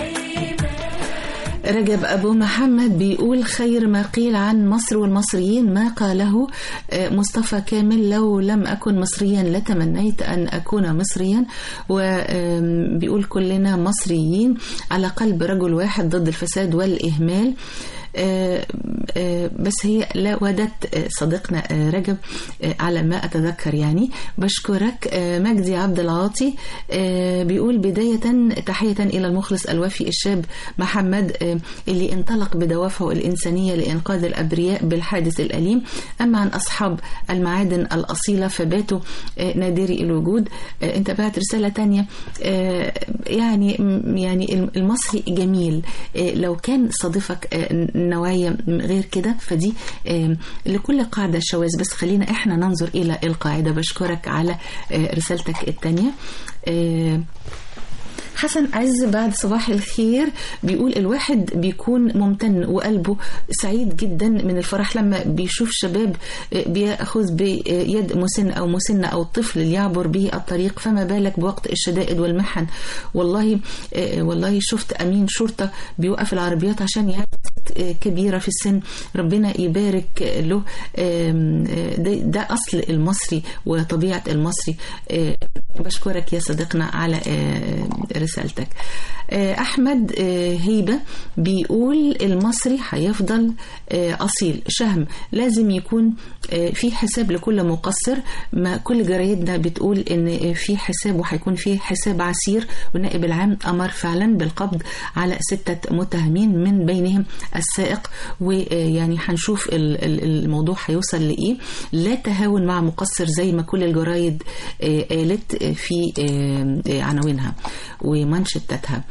Speaker 13: أيمن
Speaker 4: رجب أبو محمد بيقول خير ما قيل عن مصر والمصريين ما قاله آه، مصطفى كامل لو لم أكن مصريا لتمنيت أن أكون مصريا وبيقول كلنا مصريين على قلب رجل واحد ضد الفساد والإهمال آه، آه، بس هي لا ودت آه، صديقنا آه، رجب آه، على ما أتذكر يعني بشكرك آه، مجدي عبد العاطي آه، بيقول بداية تحية إلى المخلص الوفي الشاب محمد آه، اللي انطلق بدوافعه الإنسانية لإنقاذ الأبرياء بالحادث الأليم أما عن أصحاب المعادن الأصيلة فباتوا آه، نادري الوجود آه، أنت بعت رسالة تانية آه، يعني يعني المصري جميل آه، لو كان صادفك آه، نوعية غير كده فدي آه، لكل قاعدة شواذ بس خلينا احنا ننظر إلى القاعدة بشكرك على آه، رسالتك التانية آه، حسن عز بعد صباح الخير بيقول الواحد بيكون ممتن وقلبه سعيد جدا من الفرح لما بيشوف شباب بياخذ بيد مسن او مسنه او طفل ليعبر به الطريق فما بالك بوقت الشدائد والمحن والله والله شفت امين شرطه بيوقف العربيات عشان يعرف كبيره في السن ربنا يبارك له ده, ده اصل المصري وطبيعه المصري بشكرك يا صديقنا على رسالتك احمد هيبه بيقول المصري هيفضل اصيل شهم لازم يكون في حساب لكل مقصر ما كل جرايدنا بتقول ان في حساب وهيكون في حساب عسير والنائب العام امر فعلا بالقبض على سته متهمين من بينهم السائق ويعني هنشوف الموضوع هيوصل لايه لا تهاون مع مقصر زي ما كل الجرايد قالت في عناوينها ومنشطتها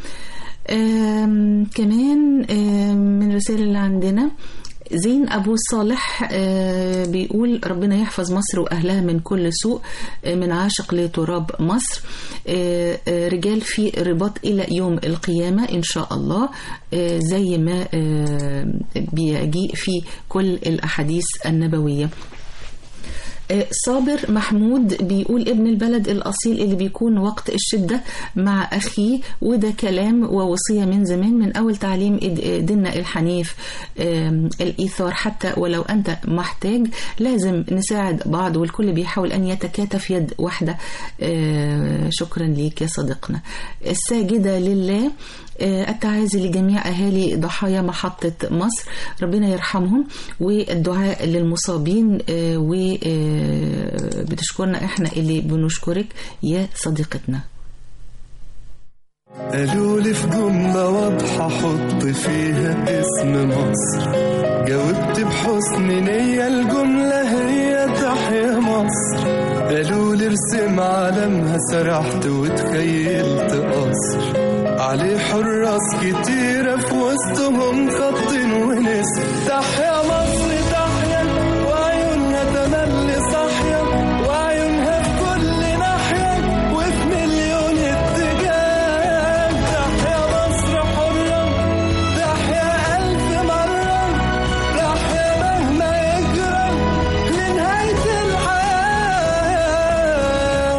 Speaker 4: كمان من الرسائل اللي عندنا زين أبو صالح بيقول ربنا يحفظ مصر وأهلها من كل سوء من عاشق لتراب مصر رجال في رباط إلى يوم القيامة إن شاء الله زي ما بيجيء في كل الأحاديث النبوية صابر محمود بيقول ابن البلد الأصيل اللي بيكون وقت الشدة مع أخيه وده كلام ووصية من زمان من أول تعليم ديننا الحنيف الإيثار حتى ولو أنت محتاج لازم نساعد بعض والكل بيحاول أن يتكاتف يد واحدة شكرا ليك يا صديقنا الساجدة لله التعازي لجميع أهالي ضحايا محطة مصر ربنا يرحمهم والدعاء للمصابين وبتشكرنا احنا اللي بنشكرك يا صديقتنا
Speaker 11: قالوا لي في جملة واضحة حط فيها اسم مصر جاوبت بحسن نية الجملة هي تحيا مصر قالوا لي ارسم علمها سرحت وتخيلت قصر عليه حراس كتيرة في وسطهم خط ونسر تحيا مصر تحيا وعيونها تملي صاحية وعيونها في كل ناحية وفي مليون اتجاه تحيا مصر حرة تحيا ألف مرة تحيا مهما يجرى لنهاية الحياة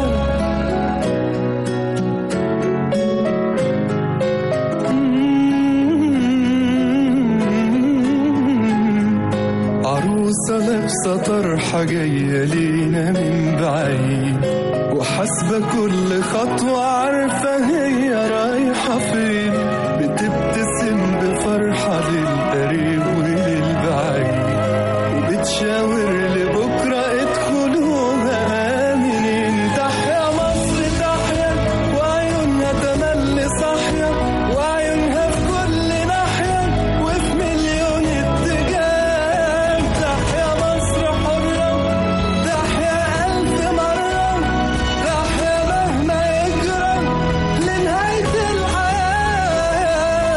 Speaker 11: عروسة لابسة طرحة جاية لينا من بعيد وحاسبة كل خطوة عارفة هي رايحة فين بتبتسم بفرحة للقريب وللبعيد وبتشاور لبكرة ادخلوها آمنين تحيا مصر تحيا وعيونها تملي صاحية وعيونها في كل ناحية وفي مليون اتجاه تحيا مصر حرة تحيا ألف مرة تحيا مهما يجرى لنهاية الحياة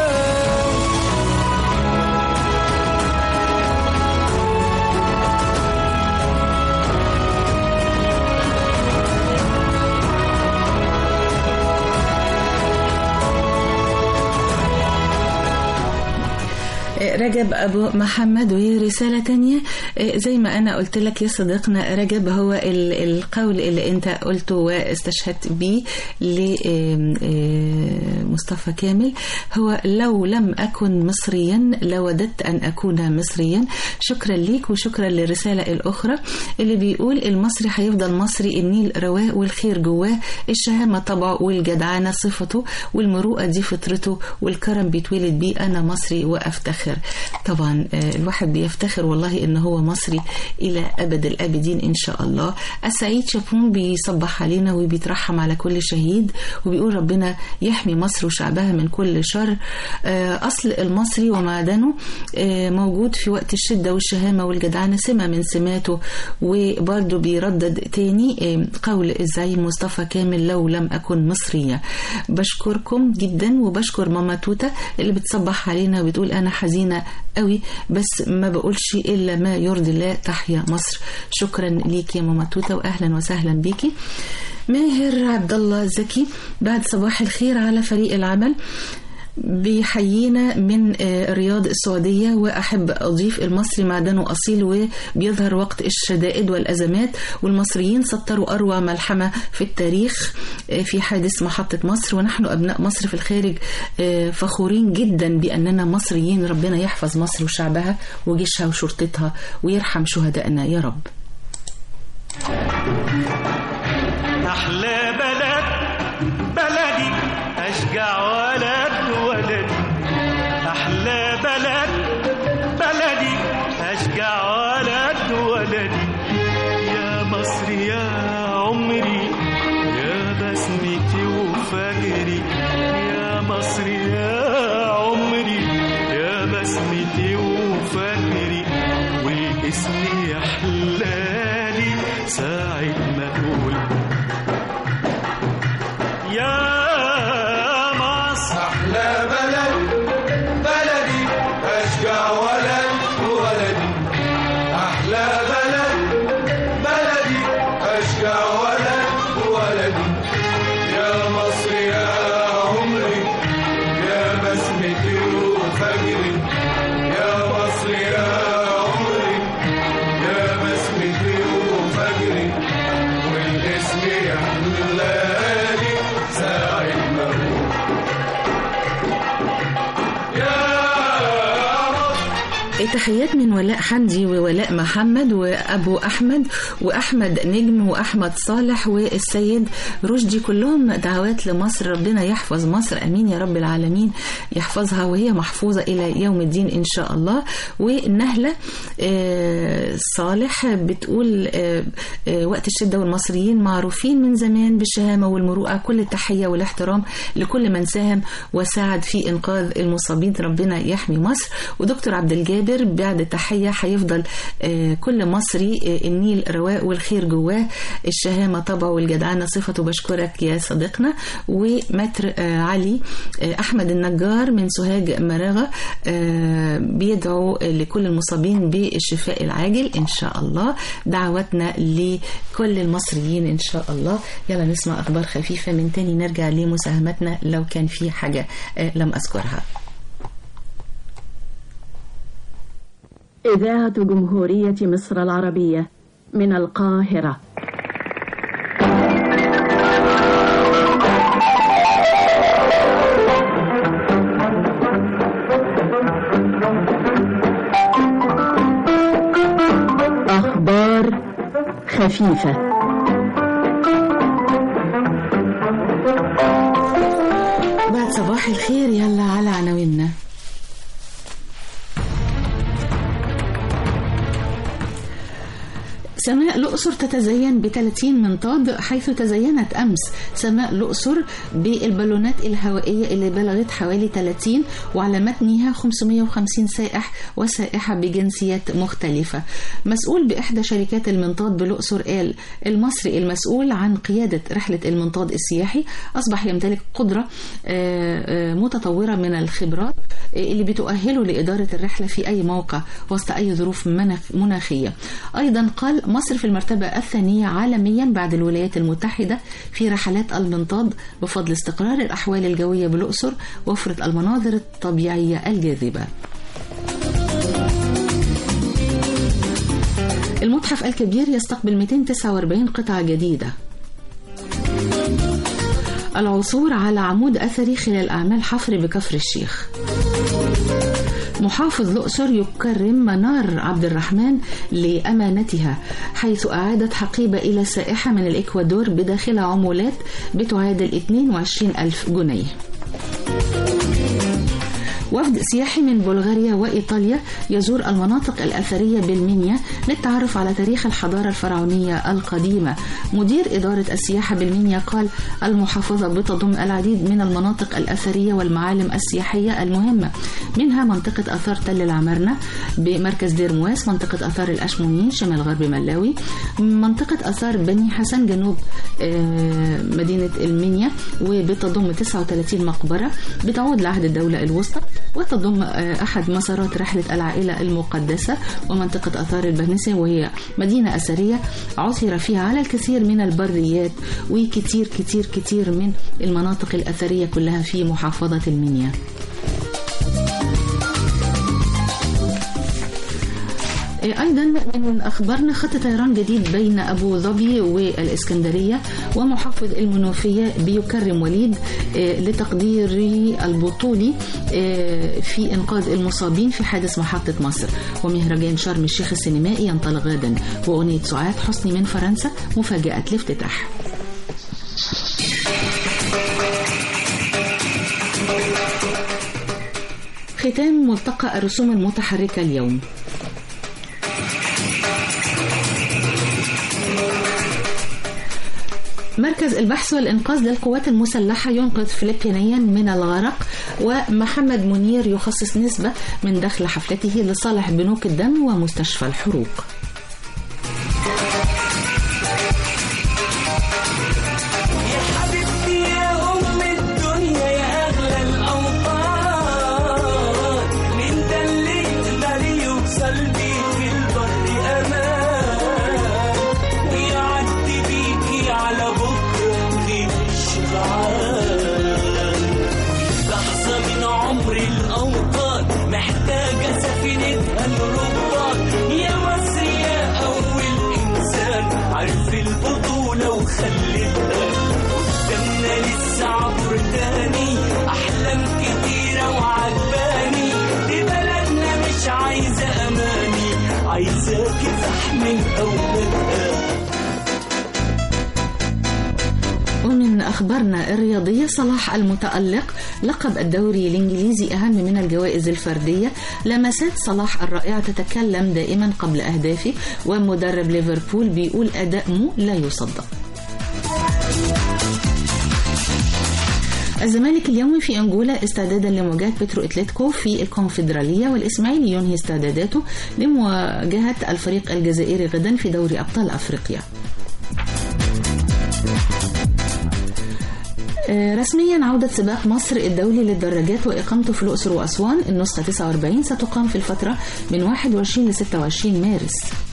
Speaker 4: رجب أبو محمد ورسالة تانية زي ما أنا قلت لك يا صديقنا رجب هو ال- القول اللي أنت قلته واستشهدت به لمصطفى كامل هو لو لم أكن مصريا لوددت أن أكون مصريا شكرا ليك وشكرا للرسالة الأخرى اللي بيقول المصري هيفضل مصري النيل رواه والخير جواه الشهامة طبعه والجدعانة صفته والمروءة دي فطرته والكرم بيتولد بيه أنا مصري وأفتخر طبعا آه، الواحد بيفتخر والله إن هو مصري إلى أبد الآبدين إن شاء الله السعيد شابون بيصبح علينا وبيترحم على كل شهيد وبيقول ربنا يحمي مصر وشعبها من كل شر آه، أصل المصري ومعدنه آه، موجود في وقت الشدة والشهامة والجدعنة سمة من سماته وبرضه بيردد تاني آه، قول الزعيم مصطفى كامل لو لم أكن مصرية بشكركم جدا وبشكر ماما توتا اللي بتصبح علينا وبتقول أنا حزينة قوي بس ما بقولش إلا ما يرضي الله تحيا مصر شكرا ليك يا ماما توتا وأهلا وسهلا بيكي ماهر عبد الله زكي بعد صباح الخير على فريق العمل بيحيينا من آه، الرياض السعودية وأحب أضيف المصري معدنه أصيل وبيظهر وقت الشدائد والأزمات والمصريين سطروا أروع ملحمة في التاريخ آه، في حادث محطة مصر ونحن أبناء مصر في الخارج آه، فخورين جدا بأننا مصريين ربنا يحفظ مصر وشعبها وجيشها وشرطتها ويرحم شهدائنا يا رب
Speaker 3: أحلى بلد بلدي أشجع ولد ولدي أحلى بلد بلدي أشجع ولد ولدي يا مصر يا عمري يا بسمتي وفجري يا مصر يا عمري يا بسمتي وفجري والاسم يحلالي ساعة ما أقول يا مصر
Speaker 12: أحلى بلد بلدي أشجع ولد ولدي أحلى بلد بلدي أشجع ولد ولدي يا مصر يا عمري يا بسمتي وفجري يا مصر يا عمري يا بسمتي وفجري والاسم يحلالي ساعة ما أقول
Speaker 4: تحيات من ولاء حمدي وولاء محمد وابو احمد واحمد نجم واحمد صالح والسيد رشدي كلهم دعوات لمصر ربنا يحفظ مصر امين يا رب العالمين يحفظها وهي محفوظه الى يوم الدين ان شاء الله ونهله آه، صالح بتقول آه، آه، وقت الشده والمصريين معروفين من زمان بالشهامه والمروءه كل التحيه والاحترام لكل من ساهم وساعد في انقاذ المصابين ربنا يحمي مصر ودكتور عبد الجابر بعد التحيه هيفضل آه، كل مصري آه، النيل رواء والخير جواه الشهامه طبعه والجدعنه صفته بشكرك يا صديقنا ومتر آه، علي آه، احمد النجار من سوهاج مرغه آه، بيدعو لكل المصابين بالشفاء العاجل ان شاء الله دعوتنا لكل المصريين ان شاء الله يلا نسمع اخبار خفيفه من تاني نرجع لمساهمتنا لو كان في حاجه آه، لم اذكرها
Speaker 9: إذاعة جمهورية مصر العربية من القاهرة أخبار خفيفة
Speaker 4: بعد صباح الخير يلا على عناويننا سماء الأقصر تتزين ب 30 منطاد حيث تزينت أمس سماء الأقصر بالبالونات الهوائية اللي بلغت حوالي 30 وعلى متنها 550 سائح وسائحة بجنسيات مختلفة مسؤول بإحدى شركات المنطاد بالأقصر قال المصري المسؤول عن قيادة رحلة المنطاد السياحي أصبح يمتلك قدرة آه، آه، متطورة من الخبرات آه، اللي بتؤهله لإدارة الرحلة في أي موقع وسط أي ظروف مناخ- مناخية أيضا قال مصر في المرتبة الثانية عالميا بعد الولايات المتحدة في رحلات المنطاد بفضل استقرار الأحوال الجوية بالأقصر وفرة المناظر الطبيعية الجاذبة المتحف الكبير يستقبل 249 قطعة جديدة العثور على عمود أثري خلال أعمال حفر بكفر الشيخ محافظ الأقصر يكرم منار عبد الرحمن لأمانتها حيث أعادت حقيبة إلى سائحة من الإكوادور بداخلها عمولات بتعادل 22 ألف جنيه وفد سياحي من بلغاريا وإيطاليا يزور المناطق الأثرية بالمنيا للتعرف على تاريخ الحضارة الفرعونية القديمة مدير إدارة السياحة بالمنيا قال المحافظة بتضم العديد من المناطق الأثرية والمعالم السياحية المهمة منها منطقة آثار تل العمارنة بمركز دير مواس منطقة آثار الأشمونين شمال غرب ملاوي منطقة آثار بني حسن جنوب آه، مدينة المنيا وبتضم 39 مقبرة بتعود لعهد الدولة الوسطى وتضم آه، أحد مسارات رحلة العائلة المقدسة ومنطقة آثار البهنسة وهي مدينة أثرية عثر فيها على الكثير من البريات وكتير كتير كتير من المناطق الأثرية كلها في محافظة المنيا أيضا من أخبارنا خط طيران جديد بين أبو ظبي والإسكندرية ومحافظ المنوفية بيكرم وليد آه، لتقدير البطولي آه، في إنقاذ المصابين في حادث محطة مصر ومهرجان شرم الشيخ السينمائي ينطلق غدا وأغنية سعاد حسني من فرنسا مفاجأة الافتتاح ختام ملتقى الرسوم المتحركة اليوم مركز البحث والإنقاذ للقوات المسلحة ينقذ فلبينيا من الغرق ومحمد منير يخصص نسبة من دخل حفلته لصالح بنوك الدم ومستشفى الحروق
Speaker 3: يا حبيبتي يا أم الدنيا يا أغلى الأوطان من ده اللي يقدر يوصل بيه في البر أمان ويعدي بيكي على بكرة غير الشجعان لحظة من عمر الأوطان محتاجة سفينتها الربان يا مصر يا أول إنسان عارف البطولة وخلتها قدامنا لسه عبر تاني أحلام كتيرة وعجباني دي بلدنا مش عايزة أماني عايزة كفاح من أولادها
Speaker 4: ومن أخبارنا الرياضية صلاح المتألق لقب الدوري الإنجليزي أهم من الجوائز الفردية لمسات صلاح الرائعة تتكلم دائما قبل أهدافه ومدرب ليفربول بيقول أداء مو لا يصدق الزمالك اليوم في أنجولا استعدادا لمواجهة بترو اتلتيكو في الكونفدرالية والإسماعيلي ينهي استعداداته لمواجهة الفريق الجزائري غدا في دوري أبطال أفريقيا آه، رسميا عودة سباق مصر الدولي للدراجات وإقامته في الأقصر وأسوان النسخة 49 ستقام في الفترة من 21 ل 26 مارس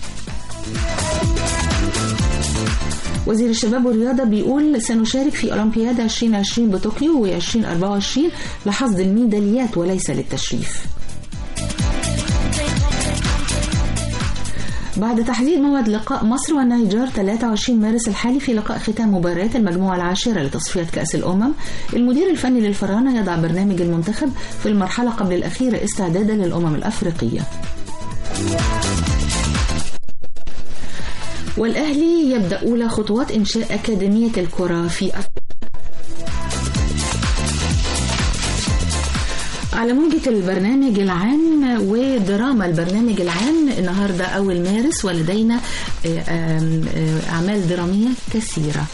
Speaker 4: وزير الشباب والرياضة بيقول سنشارك في أولمبياد 2020 بطوكيو و2024 لحصد الميداليات وليس للتشريف بعد تحديد موعد لقاء مصر والنيجر 23 مارس الحالي في لقاء ختام مباريات المجموعة العاشرة لتصفية كأس الأمم المدير الفني للفراعنة يضع برنامج المنتخب في المرحلة قبل الأخيرة استعدادا للأمم الأفريقية والأهلي يبدأ أولى خطوات إنشاء أكاديمية الكرة في أفريقيا على موجة البرنامج العام ودراما البرنامج العام النهاردة أول مارس ولدينا آه، آم، آه، أعمال درامية كثيرة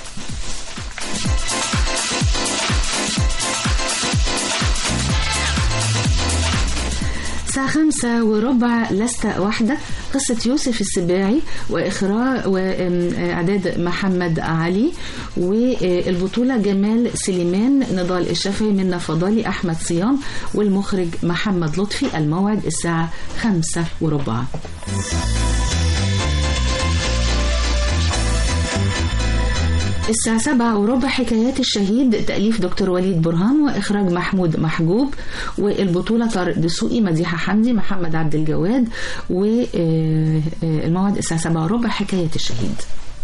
Speaker 4: الساعة خمسة وربع لست وحدك قصة يوسف السباعي وإخراج وإعداد محمد علي والبطولة جمال سليمان نضال الشافعي منا فضالي أحمد صيام والمخرج محمد لطفي الموعد الساعة خمسة وربع الساعة سبعة وربع حكايات الشهيد تأليف دكتور وليد برهان وإخراج محمود محجوب والبطولة طارق دسوقي مديحة حمدي محمد عبد الجواد والموعد الساعة سبعة وربع حكايات الشهيد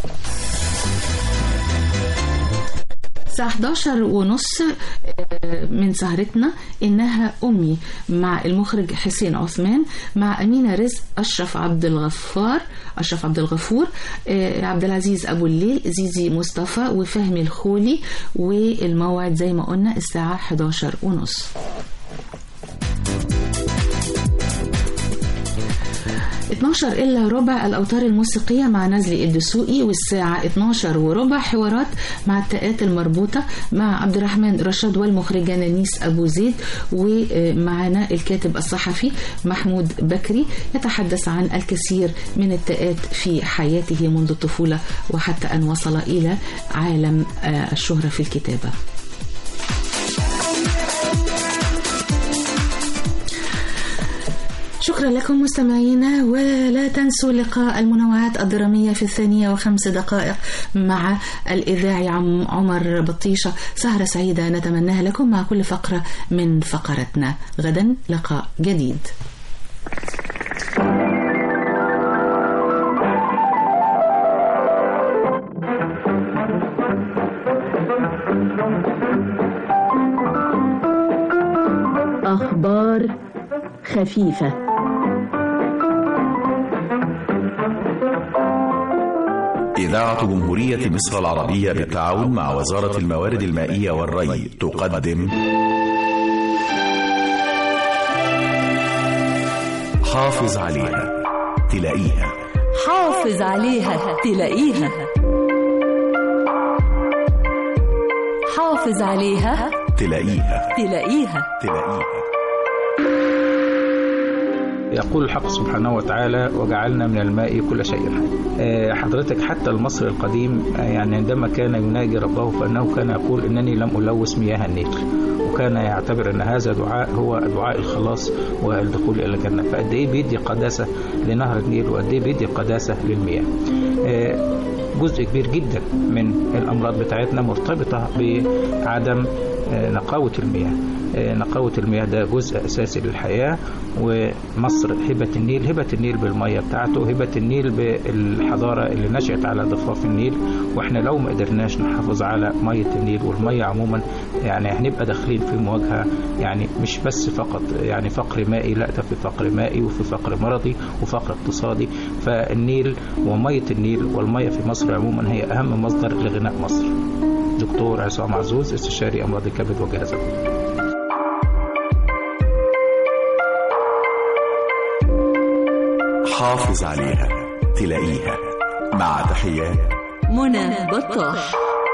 Speaker 4: الساعة 11 ونص آه، من سهرتنا إنها أمي مع المخرج حسين عثمان مع أمينة رزق أشرف عبد الغفار أشرف عبد الغفور آه، عبد العزيز أبو الليل زيزي مصطفى وفهمي الخولي والموعد زي ما قلنا الساعة 11 ونص اتناشر إلا ربع الأوتار الموسيقية مع نزلي الدسوقي والساعة 12 وربع حوارات مع التاءات المربوطة مع عبد الرحمن رشاد والمخرجة نانيس أبو زيد ومعنا الكاتب الصحفي محمود بكري يتحدث عن الكثير من التاءات في حياته منذ الطفولة وحتى أن وصل إلى عالم آه، الشهرة في الكتابة شكرا لكم مستمعينا ولا تنسوا لقاء المنوعات الدرامية في الثانية وخمس دقائق مع الإذاعي عم عمر بطيشة سهرة سعيدة نتمناها لكم مع كل فقرة من فقرتنا غدا لقاء جديد
Speaker 9: أخبار خفيفة
Speaker 10: إذاعة جمهورية مصر العربية بالتعاون مع وزارة الموارد المائية والري تقدم حافظ عليها تلاقيها
Speaker 5: حافظ عليها تلاقيها حافظ عليها
Speaker 10: تلاقيها
Speaker 5: تلاقيها
Speaker 10: تلاقيها
Speaker 14: يقول الحق سبحانه وتعالى وجعلنا من الماء كل شيء حي آه، حضرتك حتى المصري القديم آه، يعني عندما كان يناجي ربه فانه كان يقول انني لم الوث مياه النيل وكان يعتبر ان هذا دعاء هو دعاء الخلاص والدخول الى الجنه فقد ايه بيدي قداسه لنهر النيل وقد ايه بيدي قداسه للمياه آه، جزء كبير جدا من الامراض بتاعتنا مرتبطه بعدم آه، نقاوه المياه آه، نقاوة المياه ده جزء أساسي للحياة ومصر هبة النيل هبة النيل بالمية بتاعته هبة النيل بالحضارة اللي نشأت على ضفاف النيل وإحنا لو ما قدرناش نحافظ على مية النيل والمية عموما يعني هنبقى داخلين في مواجهة يعني مش بس فقط يعني فقر مائي لا ده في فقر مائي وفي فقر مرضي وفقر اقتصادي فالنيل ومية النيل والمية في مصر عموما هي أهم مصدر لغناء مصر دكتور عصام عزوز استشاري أمراض الكبد وجهاز الهضم
Speaker 10: حافظ عليها تلاقيها مع تحيات
Speaker 5: منى بطاح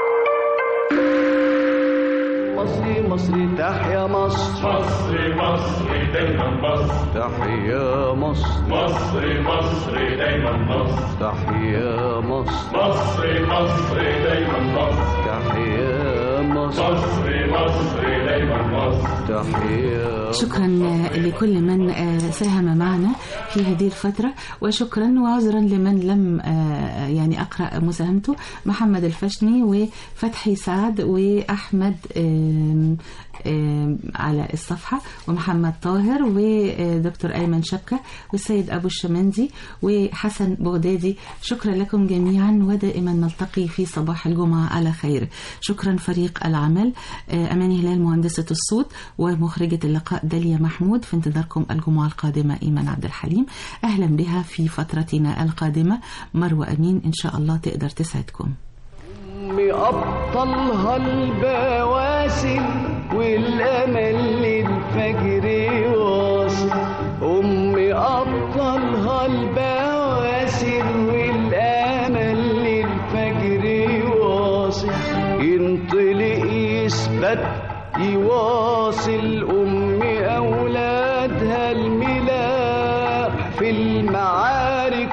Speaker 12: مصري مصري تحيا مصر
Speaker 15: مصري مصري دايما مصر
Speaker 12: تحيا مصر
Speaker 15: مصري مصري دايما مصر
Speaker 12: تحيا مصر
Speaker 15: مصري مصري دايما مصر
Speaker 12: تحيا مصر
Speaker 15: مصري مصري دايما مصر
Speaker 12: تحيا
Speaker 4: شكرا لكل من آه، ساهم معنا في هذه الفترة وشكرا وعذرا لمن لم آه، يعني أقرأ مساهمته محمد الفشني وفتحي سعد وأحمد آم، آم، على الصفحة ومحمد طاهر ودكتور أيمن شبكة والسيد أبو الشمندي وحسن بغدادي شكرا لكم جميعا ودائما نلتقي في صباح الجمعة على خير شكرا فريق العمل آه، أماني هلال مهندسة الصوت ومخرجة اللقاء داليا محمود في انتظاركم الجمعة القادمة إيمان عبد الحليم أهلا بها في فترتنا القادمة مروة أمين إن شاء الله تقدر تسعدكم
Speaker 12: أمي أبطلها البواسل والأمل للفجر واصل أمي أبطلها البواسل والأمل للفجر واصل ينطلق يثبت يواصل أمي أولادها الملاح في المعارك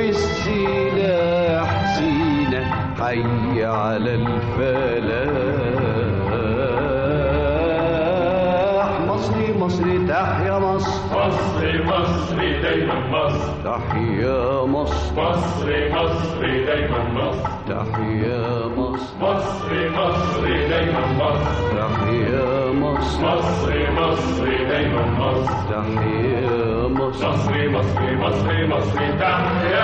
Speaker 12: والسلاح سينا حي على الفلاح مصري مصري تحيا مصر
Speaker 15: مصري مصري دايما مصر
Speaker 12: تحيا مصر
Speaker 15: مصري مصري دايما مصر
Speaker 12: تحيا مصر
Speaker 15: مصري مصري دايما مصر
Speaker 12: تحيا مصر
Speaker 15: مصري مصري دايما مصر
Speaker 12: تحيا مصر
Speaker 15: مصري مصري مصري مصري تحيا